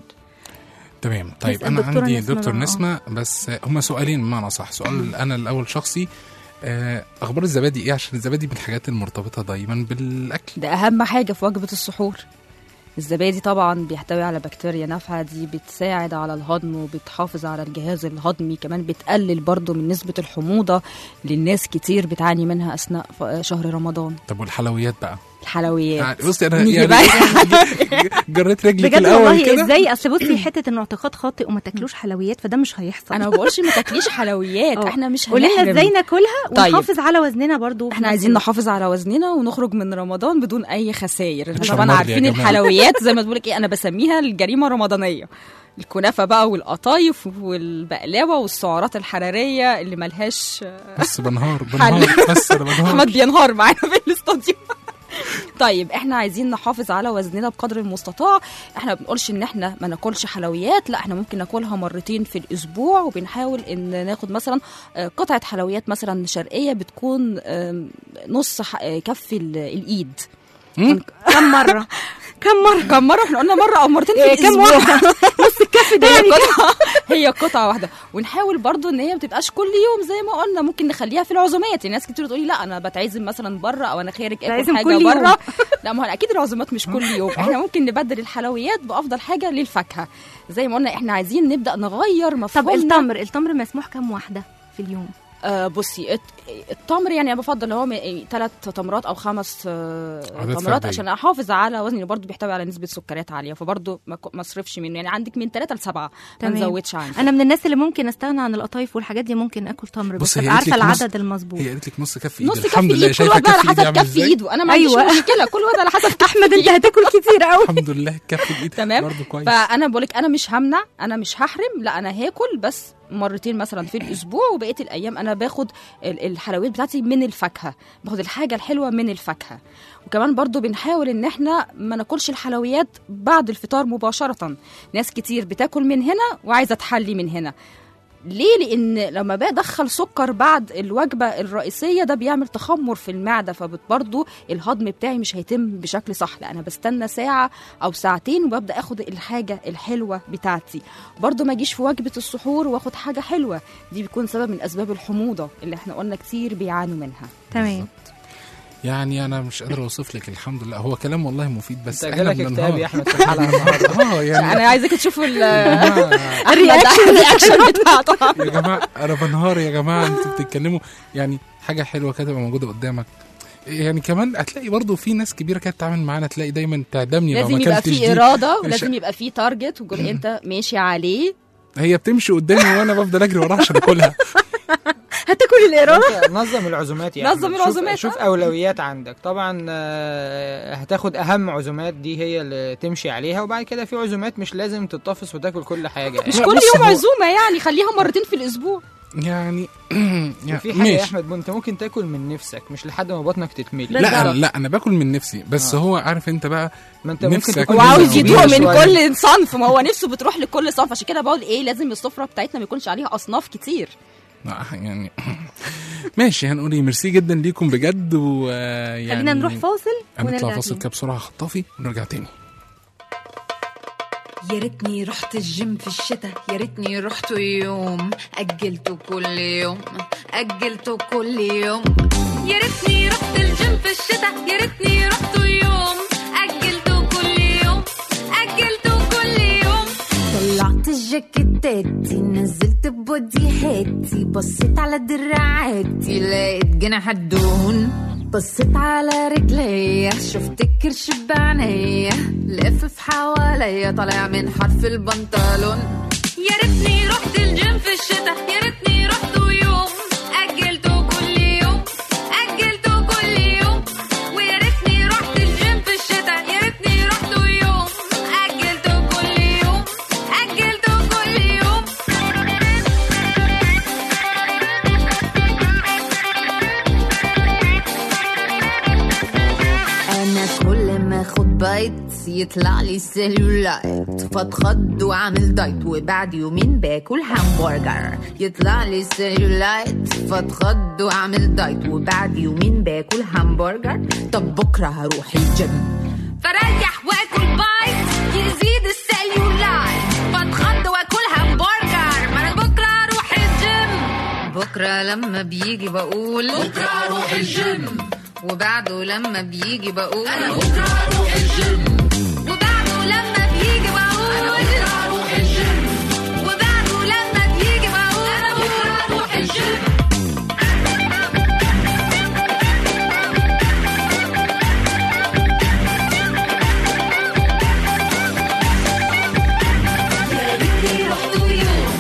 تمام طيب نسأل انا دكتورة عندي نسمة دكتور بقى، آه. نسمه بس هما سؤالين بمعنى صح سؤال انا الاول شخصي آه، اخبار الزبادي ايه عشان الزبادي من الحاجات المرتبطه دايما بالاكل ده اهم حاجه في وجبه السحور الزبادي طبعا بيحتوي على بكتيريا نافعه دي بتساعد على الهضم وبتحافظ على الجهاز الهضمي كمان بتقلل برضو من نسبه الحموضه للناس كتير بتعاني منها اثناء ف- شهر رمضان طب والحلويات بقى الحلويات يعني بصي انا نيجي يعني بقى. جريت رجلك بجد الاول والله كده ازاي اصل بصي حته انه اعتقاد خاطئ وما تاكلوش حلويات فده مش هيحصل انا ما بقولش ما تاكليش حلويات آه. احنا مش قولي لنا هنحرم. ازاي ناكلها طيب. ونحافظ على وزننا برضو في احنا نفس عايزين الوقت. نحافظ على وزننا ونخرج من رمضان بدون اي خسائر احنا عشان طبعا مرضي يا عارفين جماعة. الحلويات زي ما تقولك ايه انا بسميها الجريمه الرمضانيه الكنافه بقى والقطايف والبقلاوه والسعرات الحراريه اللي ملهاش بس بنهار بنهار بس انا بنهار احمد بينهار معانا في الاستوديو طيب احنا عايزين نحافظ على وزننا بقدر المستطاع احنا ما بنقولش ان احنا ما ناكلش حلويات لا احنا ممكن ناكلها مرتين في الاسبوع وبنحاول ان ناخد مثلا آه، قطعه حلويات مثلا شرقيه بتكون آم، نص ح- آه، كف ال- الايد كم مرة كم مره كم مره احنا قلنا مره او مرتين في إيه، كم الاسبوع واحده نص الكف ده هي يعني كم؟ قطعة هي قطعة واحدة ونحاول برضو ان هي ما تبقاش كل يوم زي ما قلنا ممكن نخليها في العزومات يعني ناس كتير تقولي لا انا بتعزم مثلا بره او انا خارج اكل بتعزم حاجة كل يوم. بره لا ما هو اكيد العزومات مش كل يوم احنا ممكن نبدل الحلويات بافضل حاجة للفاكهة زي ما قلنا احنا عايزين نبدا نغير طب مفهومنا التمر التمر مسموح كم واحده في اليوم آه بصي الت- التمر يعني انا بفضل هو ثلاث تمرات او خمس آه عادات تمرات فردية. عشان احافظ على وزني اللي برضه بيحتوي على نسبه سكريات عاليه فبرضه ما ك- ما اصرفش منه يعني عندك من ثلاثه لسبعه ما تمام. نزودش عنه انا من الناس اللي ممكن استغنى عن القطايف والحاجات دي ممكن اكل تمر بس بص هي ابقى قالت عارفه لك نص- العدد المظبوط هي قالت لك نص كف ايد نص كف الحمد لله ايد كل شايفه واحد على كف ايدي حسب عامل كف ازاي ايده انا ما عنديش أيوة. مشكله كل واحد على حسب كف احمد انت هتاكل كتير قوي الحمد لله كف الايد تمام برضه كويس فانا بقول لك انا مش همنع انا مش هحرم لا انا هاكل بس مرتين مثلا في الاسبوع وبقيه الايام انا باخد ال- الحلويات بتاعتي من الفاكهه باخد الحاجه الحلوه من الفاكهه وكمان برضو بنحاول ان احنا ما ناكلش الحلويات بعد الفطار مباشره ناس كتير بتاكل من هنا وعايزه تحلي من هنا ليه لان لما بدخل سكر بعد الوجبه الرئيسيه ده بيعمل تخمر في المعده فبرضه الهضم بتاعي مش هيتم بشكل صح لا انا بستنى ساعه او ساعتين وببدا اخد الحاجه الحلوه بتاعتي برضه ما اجيش في وجبه السحور واخد حاجه حلوه دي بيكون سبب من اسباب الحموضه اللي احنا قلنا كتير بيعانوا منها تمام يعني انا مش قادر اوصف لك الحمد لله هو كلام والله مفيد بس انت احنا جالك بننهار. اكتئاب يا احمد في الحلقه النهارده اه يعني انا عايزاك تشوفوا ال- جماعة- الرياكشن الرياكشن بتاعته يا جماعه انا بنهار يا جماعه انتوا بتتكلموا يعني حاجه حلوه كده تبقى موجوده قدامك يعني كمان هتلاقي برضو في ناس كبيره كانت تتعامل معانا تلاقي دايما تعدمني لو لازم ما يبقى اكلتش في دي اراده مش- ولازم يبقى في تارجت وتقول انت ماشي عليه هي بتمشي قدامي وانا بفضل اجري وراها عشان اكلها هتاكل الاراده أنت نظم العزومات يعني نظم العزومات، شوف, شوف آه. اولويات عندك طبعا آه، هتاخد اهم عزومات دي هي اللي تمشي عليها وبعد كده في عزومات مش لازم تتطفس وتاكل كل حاجه مش لا، كل بص يوم هو- عزومه يعني خليها مرتين في الاسبوع يعني يعني وفي حاجه يا ماشي. احمد انت ممكن تاكل من نفسك مش لحد ما بطنك تتملي لا بالظبط. لا انا باكل من نفسي بس آه. هو عارف انت بقى ما انت ممكن نفسك تكون كده. هو عاوز كبيرة يدوق من شوية. كل صنف ما هو نفسه بتروح لكل صنف عشان كده بقول ايه لازم السفره بتاعتنا ما يكونش عليها اصناف كتير لا، يعني ماشي هنقول ايه ميرسي جدا ليكم بجد ويعني خلينا نروح فاصل هنطلع ونرجع فاصل تاني. كده بسرعه خطافي ونرجع تاني يا ريتني رحت الجيم في الشتاء يا ريتني رحت يوم أجلته كل يوم أجلته كل يوم يا ريتني رحت الجيم في الشتاء يا ريتني رحت يوم أجلته كل يوم أجلته كل يوم طلعت الجاكيتاتي نزلت بوديهاتي بصيت على دراعاتي لقيت جناح الدهون بصيت على رجليا شفت الكرش بعينيا لافف حواليا طالع من حرف البنطلون يا ريتني رحت الجيم في الشتاء يا ريتني رحت يوم أجلته كل يوم أجلته كل يوم ويا ريتني رحت الجيم في الشتاء يا ريتني رحت يوم أجلته كل يوم أجلته كل يوم انا كل ما اخد بايت يطلع لي سيلولايت فاتخض واعمل دايت وبعد يومين باكل همبرجر يطلع لي سيلولايت فاتخض واعمل دايت وبعد يومين باكل همبرجر طب بكره هروح الجيم فريح واكل بايت يزيد السيلولايت فاتخض واكل همبرجر ما انا بكره اروح الجيم بكره لما بيجي بقول بكره اروح الجيم وبعده لما بيجي بقول انا بكره اروح الجيم وبعده لما بيجي بقول انا بكره اروح الجيم وبعده لما بيجي بقول انا بكره اروح الجيم يا ريتني رحت يوم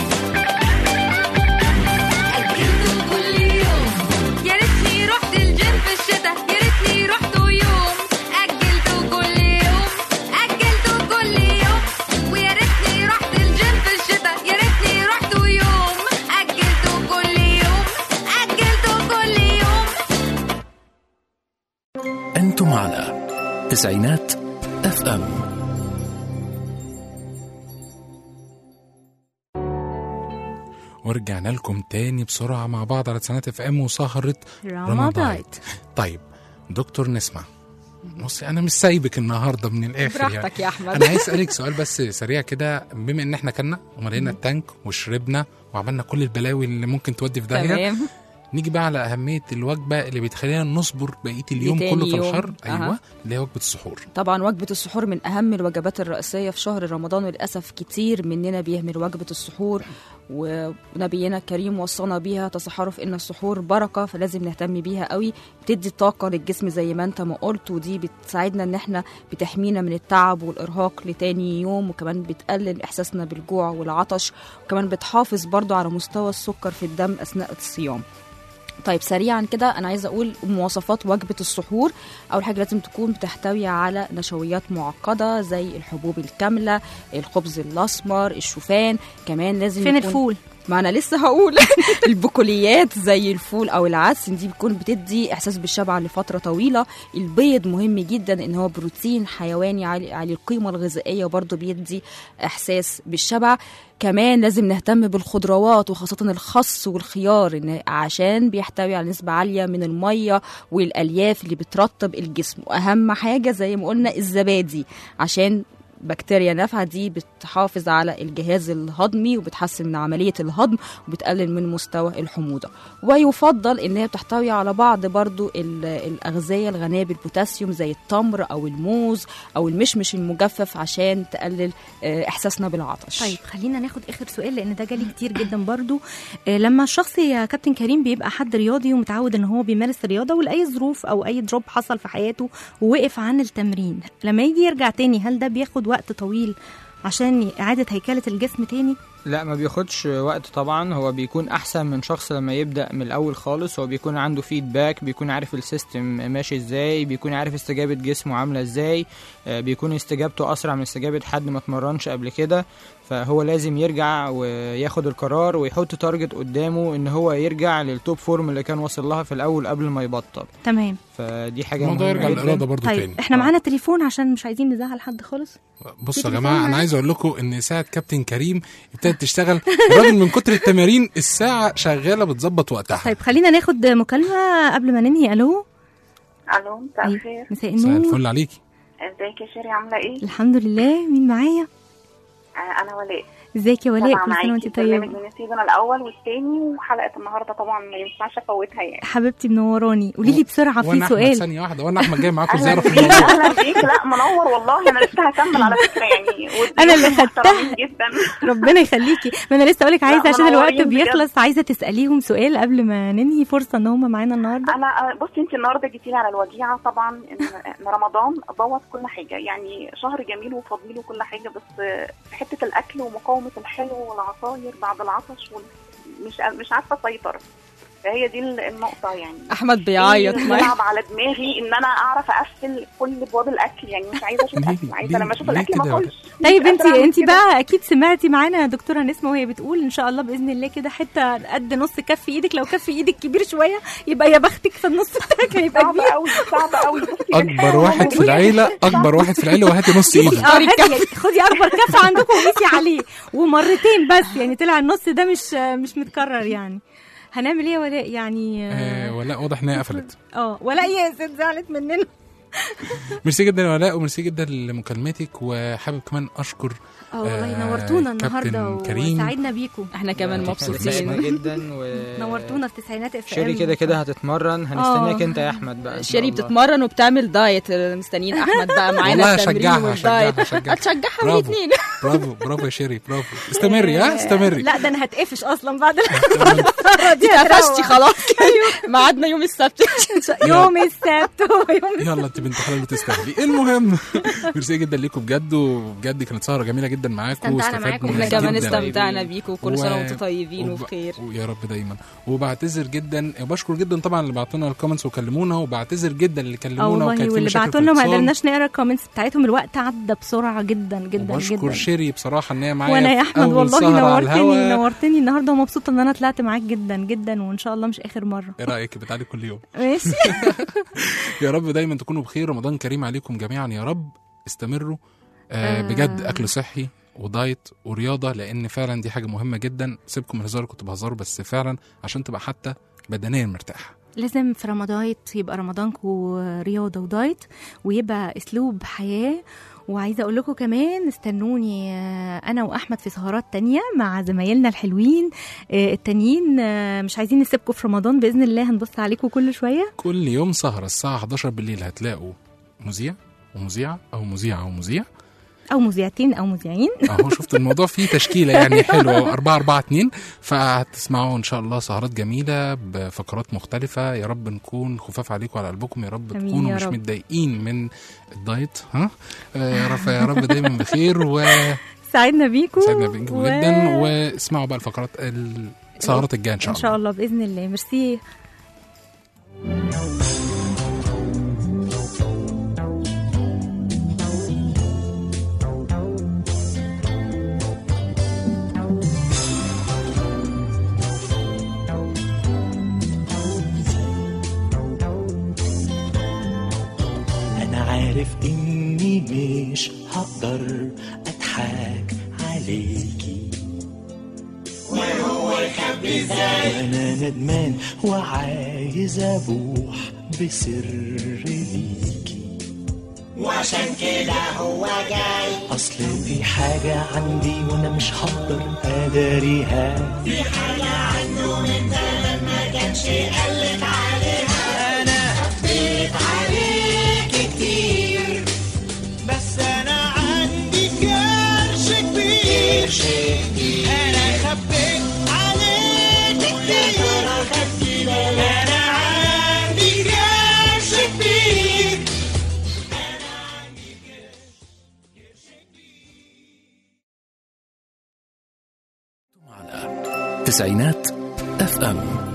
أجلته كل يوم يا ريتني رحت الجيم في الشتاء يا ريتني رحت يوم أجلته كل يوم أجلته كل يوم ويا ريتني رحت الجيم في الشتاء يا ريتني رحت يوم أجلته كل يوم أجلته كل يوم أنتم على تسعينات اف ام ورجعنا لكم تاني بسرعه مع بعض على سنه اف ام وسهره رمضان طيب دكتور نسمع بصي انا مش سايبك النهارده من الاخر يعني براحتك يا احمد انا عايز اسالك سؤال بس سريع كده بما ان احنا كلنا وملينا التانك وشربنا وعملنا كل البلاوي اللي ممكن تودي في داهيه تمام نيجي بقى على اهميه الوجبه اللي بتخلينا نصبر بقيه اليوم لتاني كله في يوم. الحر أها. ايوه اللي هي وجبه السحور طبعا وجبة السحور من أهم الوجبات الرئيسية في شهر رمضان وللأسف كتير مننا بيهمل وجبة السحور ونبينا الكريم وصانا بيها تصحروا في إن السحور بركة فلازم نهتم بيها قوي بتدي طاقة للجسم زي ما أنت ما قلت ودي بتساعدنا إن إحنا بتحمينا من التعب والإرهاق لتاني يوم وكمان بتقلل إحساسنا بالجوع والعطش وكمان بتحافظ برضو على مستوى السكر في الدم أثناء الصيام طيب سريعا كده انا عايزه اقول مواصفات وجبه السحور اول حاجه لازم تكون بتحتوي على نشويات معقده زي الحبوب الكامله الخبز الاسمر الشوفان كمان لازم فين يكون الفول ما انا لسه هقول البقوليات زي الفول او العدس دي بتكون بتدي احساس بالشبع لفتره طويله البيض مهم جدا ان هو بروتين حيواني عالي, عالي القيمه الغذائيه وبرضه بيدي احساس بالشبع كمان لازم نهتم بالخضروات وخاصة الخس والخيار إن عشان بيحتوي على نسبة عالية من المية والألياف اللي بترطب الجسم وأهم حاجة زي ما قلنا الزبادي عشان بكتيريا نافعة دي بتحافظ على الجهاز الهضمي وبتحسن من عملية الهضم وبتقلل من مستوى الحموضة ويفضل ان هي بتحتوي على بعض برضو ال- الأغذية الغنية بالبوتاسيوم زي التمر أو الموز أو المشمش المجفف عشان تقلل آه، إحساسنا بالعطش طيب خلينا ناخد اخر سؤال لان ده جالي كتير جدا برضو آه، لما الشخص يا كابتن كريم بيبقى حد رياضي ومتعود ان هو بيمارس الرياضه ولاي ظروف او اي دروب حصل في حياته ووقف عن التمرين لما يجي يرجع تاني هل ده بياخد وقت طويل عشان اعاده هيكله الجسم تاني لا ما بياخدش وقت طبعا هو بيكون احسن من شخص لما يبدا من الاول خالص هو بيكون عنده فيدباك بيكون عارف السيستم ماشي ازاي بيكون عارف استجابه جسمه عامله ازاي آه، بيكون استجابته اسرع من استجابه حد ما اتمرنش قبل كده فهو لازم يرجع وياخد القرار ويحط تارجت قدامه ان هو يرجع للتوب فورم اللي كان واصل لها في الاول قبل ما يبطل تمام فدي حاجه الموضوع مهمة يرجع جداً. للاراده برضو طيب تاني احنا معانا تليفون عشان مش عايزين نزعل حد خالص بصوا يا تليفون جماعه انا معانا؟ عايز اقول لكم ان ساعه كابتن كريم ابتدت تشتغل الراجل من كتر التمارين الساعه شغاله بتظبط وقتها طيب خلينا ناخد مكالمه قبل ما ننهي الو الو مساء أيوة. الخير مساء مساء النور الفل عليكي ازيك يا شيري عامله ايه الحمد لله مين معايا آه، انا ولاء ازيك يا ولاء طبعا كل سنه معاكي وانت برنامج طيبه من السيزون الاول والثاني وحلقه النهارده طبعا ما ينفعش افوتها يعني حبيبتي منوراني قولي لي بسرعه في وانا احمد سؤال ثانيه واحده وانا احمد جاي معاكم اهلا زياره في بيك الموضوع اهلا بيك لا منور والله انا لسه هكمل على فكره يعني والضيوف أنا اللي خدتها. محترمين جدا ربنا يخليكي ما انا لسه اقولك عايزه لا، عشان الوقت منورين بجد. بيخلص عايزه تساليهم سؤال قبل ما ننهي فرصه ان هم معانا النهارده انا آه، بصي انت النهارده جيتي لي على الوجيعه طبعا ان إن رمضان بوظ كل حاجه يعني شهر جميل وفضيل وكل حاجه بس آه، في حته الاكل ومقاومه الحلو والعصاير بعد العطش وال- مش مش عارفه اسيطر فهي دي ال- النقطه يعني احمد بيعيط إيه معايا بيلعب على دماغي ان انا اعرف اقفل كل ابواب الاكل يعني مش عايزه اشوف ليه- اكل عايزه ليه- لما اشوف ليه الاكل ما كده؟ اكلش طيب مش انت قادرة أعمل انت كده. بقى اكيد سمعتي معانا دكتوره نسمه وهي بتقول ان شاء الله باذن الله كده حته قد نص كف ايدك لو كف ايدك كبير شويه يبقى يا بختك في النص بتاعك هيبقى صعبه كبير قوي صعبه قوي اكبر واحد في العيله اكبر واحد في العيله وهاتي نص ايدي اه هاتي يعني خدي اكبر كف عندكم وقيسي عليه ومرتين بس يعني طلع النص ده مش مش متكرر يعني هنعمل ايه يا ولاء يعني آه، ولا واضح ان هي قفلت اه ولا يا ست زعلت مننا ميرسي جدا يا ولاء وميرسي جدا لمكالمتك وحابب كمان اشكر اه والله آه، نورتونا كابتن النهارده كريم. وسعدنا بيكم احنا كمان مبسوطين مبسوطين جدا و نورتونا في تسعينات اف شيري كده كده هتتمرن هنستناك انت يا احمد بقى إن شاء شيري الله. بتتمرن وبتعمل دايت مستنيين احمد بقى معانا والله التمرين هشجعها والدايت هشجعها هشجعها هتشجعها برافو الاثنين برافو برافو يا شيري برافو استمري ها استمري لا ده انا هتقفش اصلا بعد المره دي اتقفشتي خلاص ميعادنا يوم السبت يوم السبت هو يوم يلا انت بنت حلال وتستاهلي المهم ميرسي جدا ليكم بجد وبجد كانت سهره جميله جدا معاكم استمتعنا معاكم. احنا جداً. كمان استمتعنا بيكم وكل سنه و- وانتم طيبين وب- وبخير ويا رب دايما وبعتذر جدا وبشكر جدا طبعا اللي بعتوا لنا الكومنتس وكلمونا وبعتذر جدا اللي اه كلمونا والله وكان في واللي مشاكل بعتوا في لنا ما الاتصال. قدرناش نقرا الكومنتس بتاعتهم الوقت عدى بسرعه جدا جدا وبشكر جدا شيري بصراحه ان هي معايا وانا يا في احمد أول والله سهرة على نورتني الهوا. نورتني النهارده ومبسوطه ان انا طلعت معاك جدا جدا وان شاء الله مش اخر مره ايه رايك بتعالي كل يوم ماشي يا رب دايما تكونوا بخير رمضان كريم عليكم جميعا يا رب استمروا آه بجد اكل صحي ودايت ورياضه لان فعلا دي حاجه مهمه جدا سيبكم من الهزار كنت بهزروا بس فعلا عشان تبقى حتى بدنيا مرتاح لازم في رمضان يبقى رمضانكم رياضة ودايت ويبقى أسلوب حياة وعايزة أقول لكم كمان استنوني آه، أنا وأحمد في سهرات تانية مع زمايلنا الحلوين آه، التانيين آه، مش عايزين نسيبكم في رمضان بإذن الله هنبص عليكم كل شوية كل يوم سهرة الساعة 11 بالليل هتلاقوا مذيع ومذيعة أو مذيعة ومذيع أو مذيعتين أو مذيعين اهو شفت الموضوع فيه تشكيله يعني حلوه 4 4 2 فهتسمعوا ان شاء الله سهرات جميله بفقرات مختلفه يا رب نكون خفاف عليكم على قلبكم يا رب آمين تكونوا يا مش رب. متضايقين من الدايت ها آه، يا رب يا رب دايما بخير وسعدنا سعدنا بيكم بيكم و- جدا واسمعوا بقى الفقرات السهرات الجايه ان شاء إن الله شاء الله بإذن الله ميرسي أنا عارف إني مش هقدر أضحك عليكي وهو يخبي ازاي وأنا ندمان وعايز أبوح بسر ليكي وعشان كده هو جاي أصل في حاجة عندي وأنا مش هقدر أداريها في حاجة عنده من زمان ما كانش قالك عليها أنا خبيت عليك كتير بس أنا عندي كرش كبير أنا خبيت عليك كتير أنا عندي كرش كبير تسعينات اف ام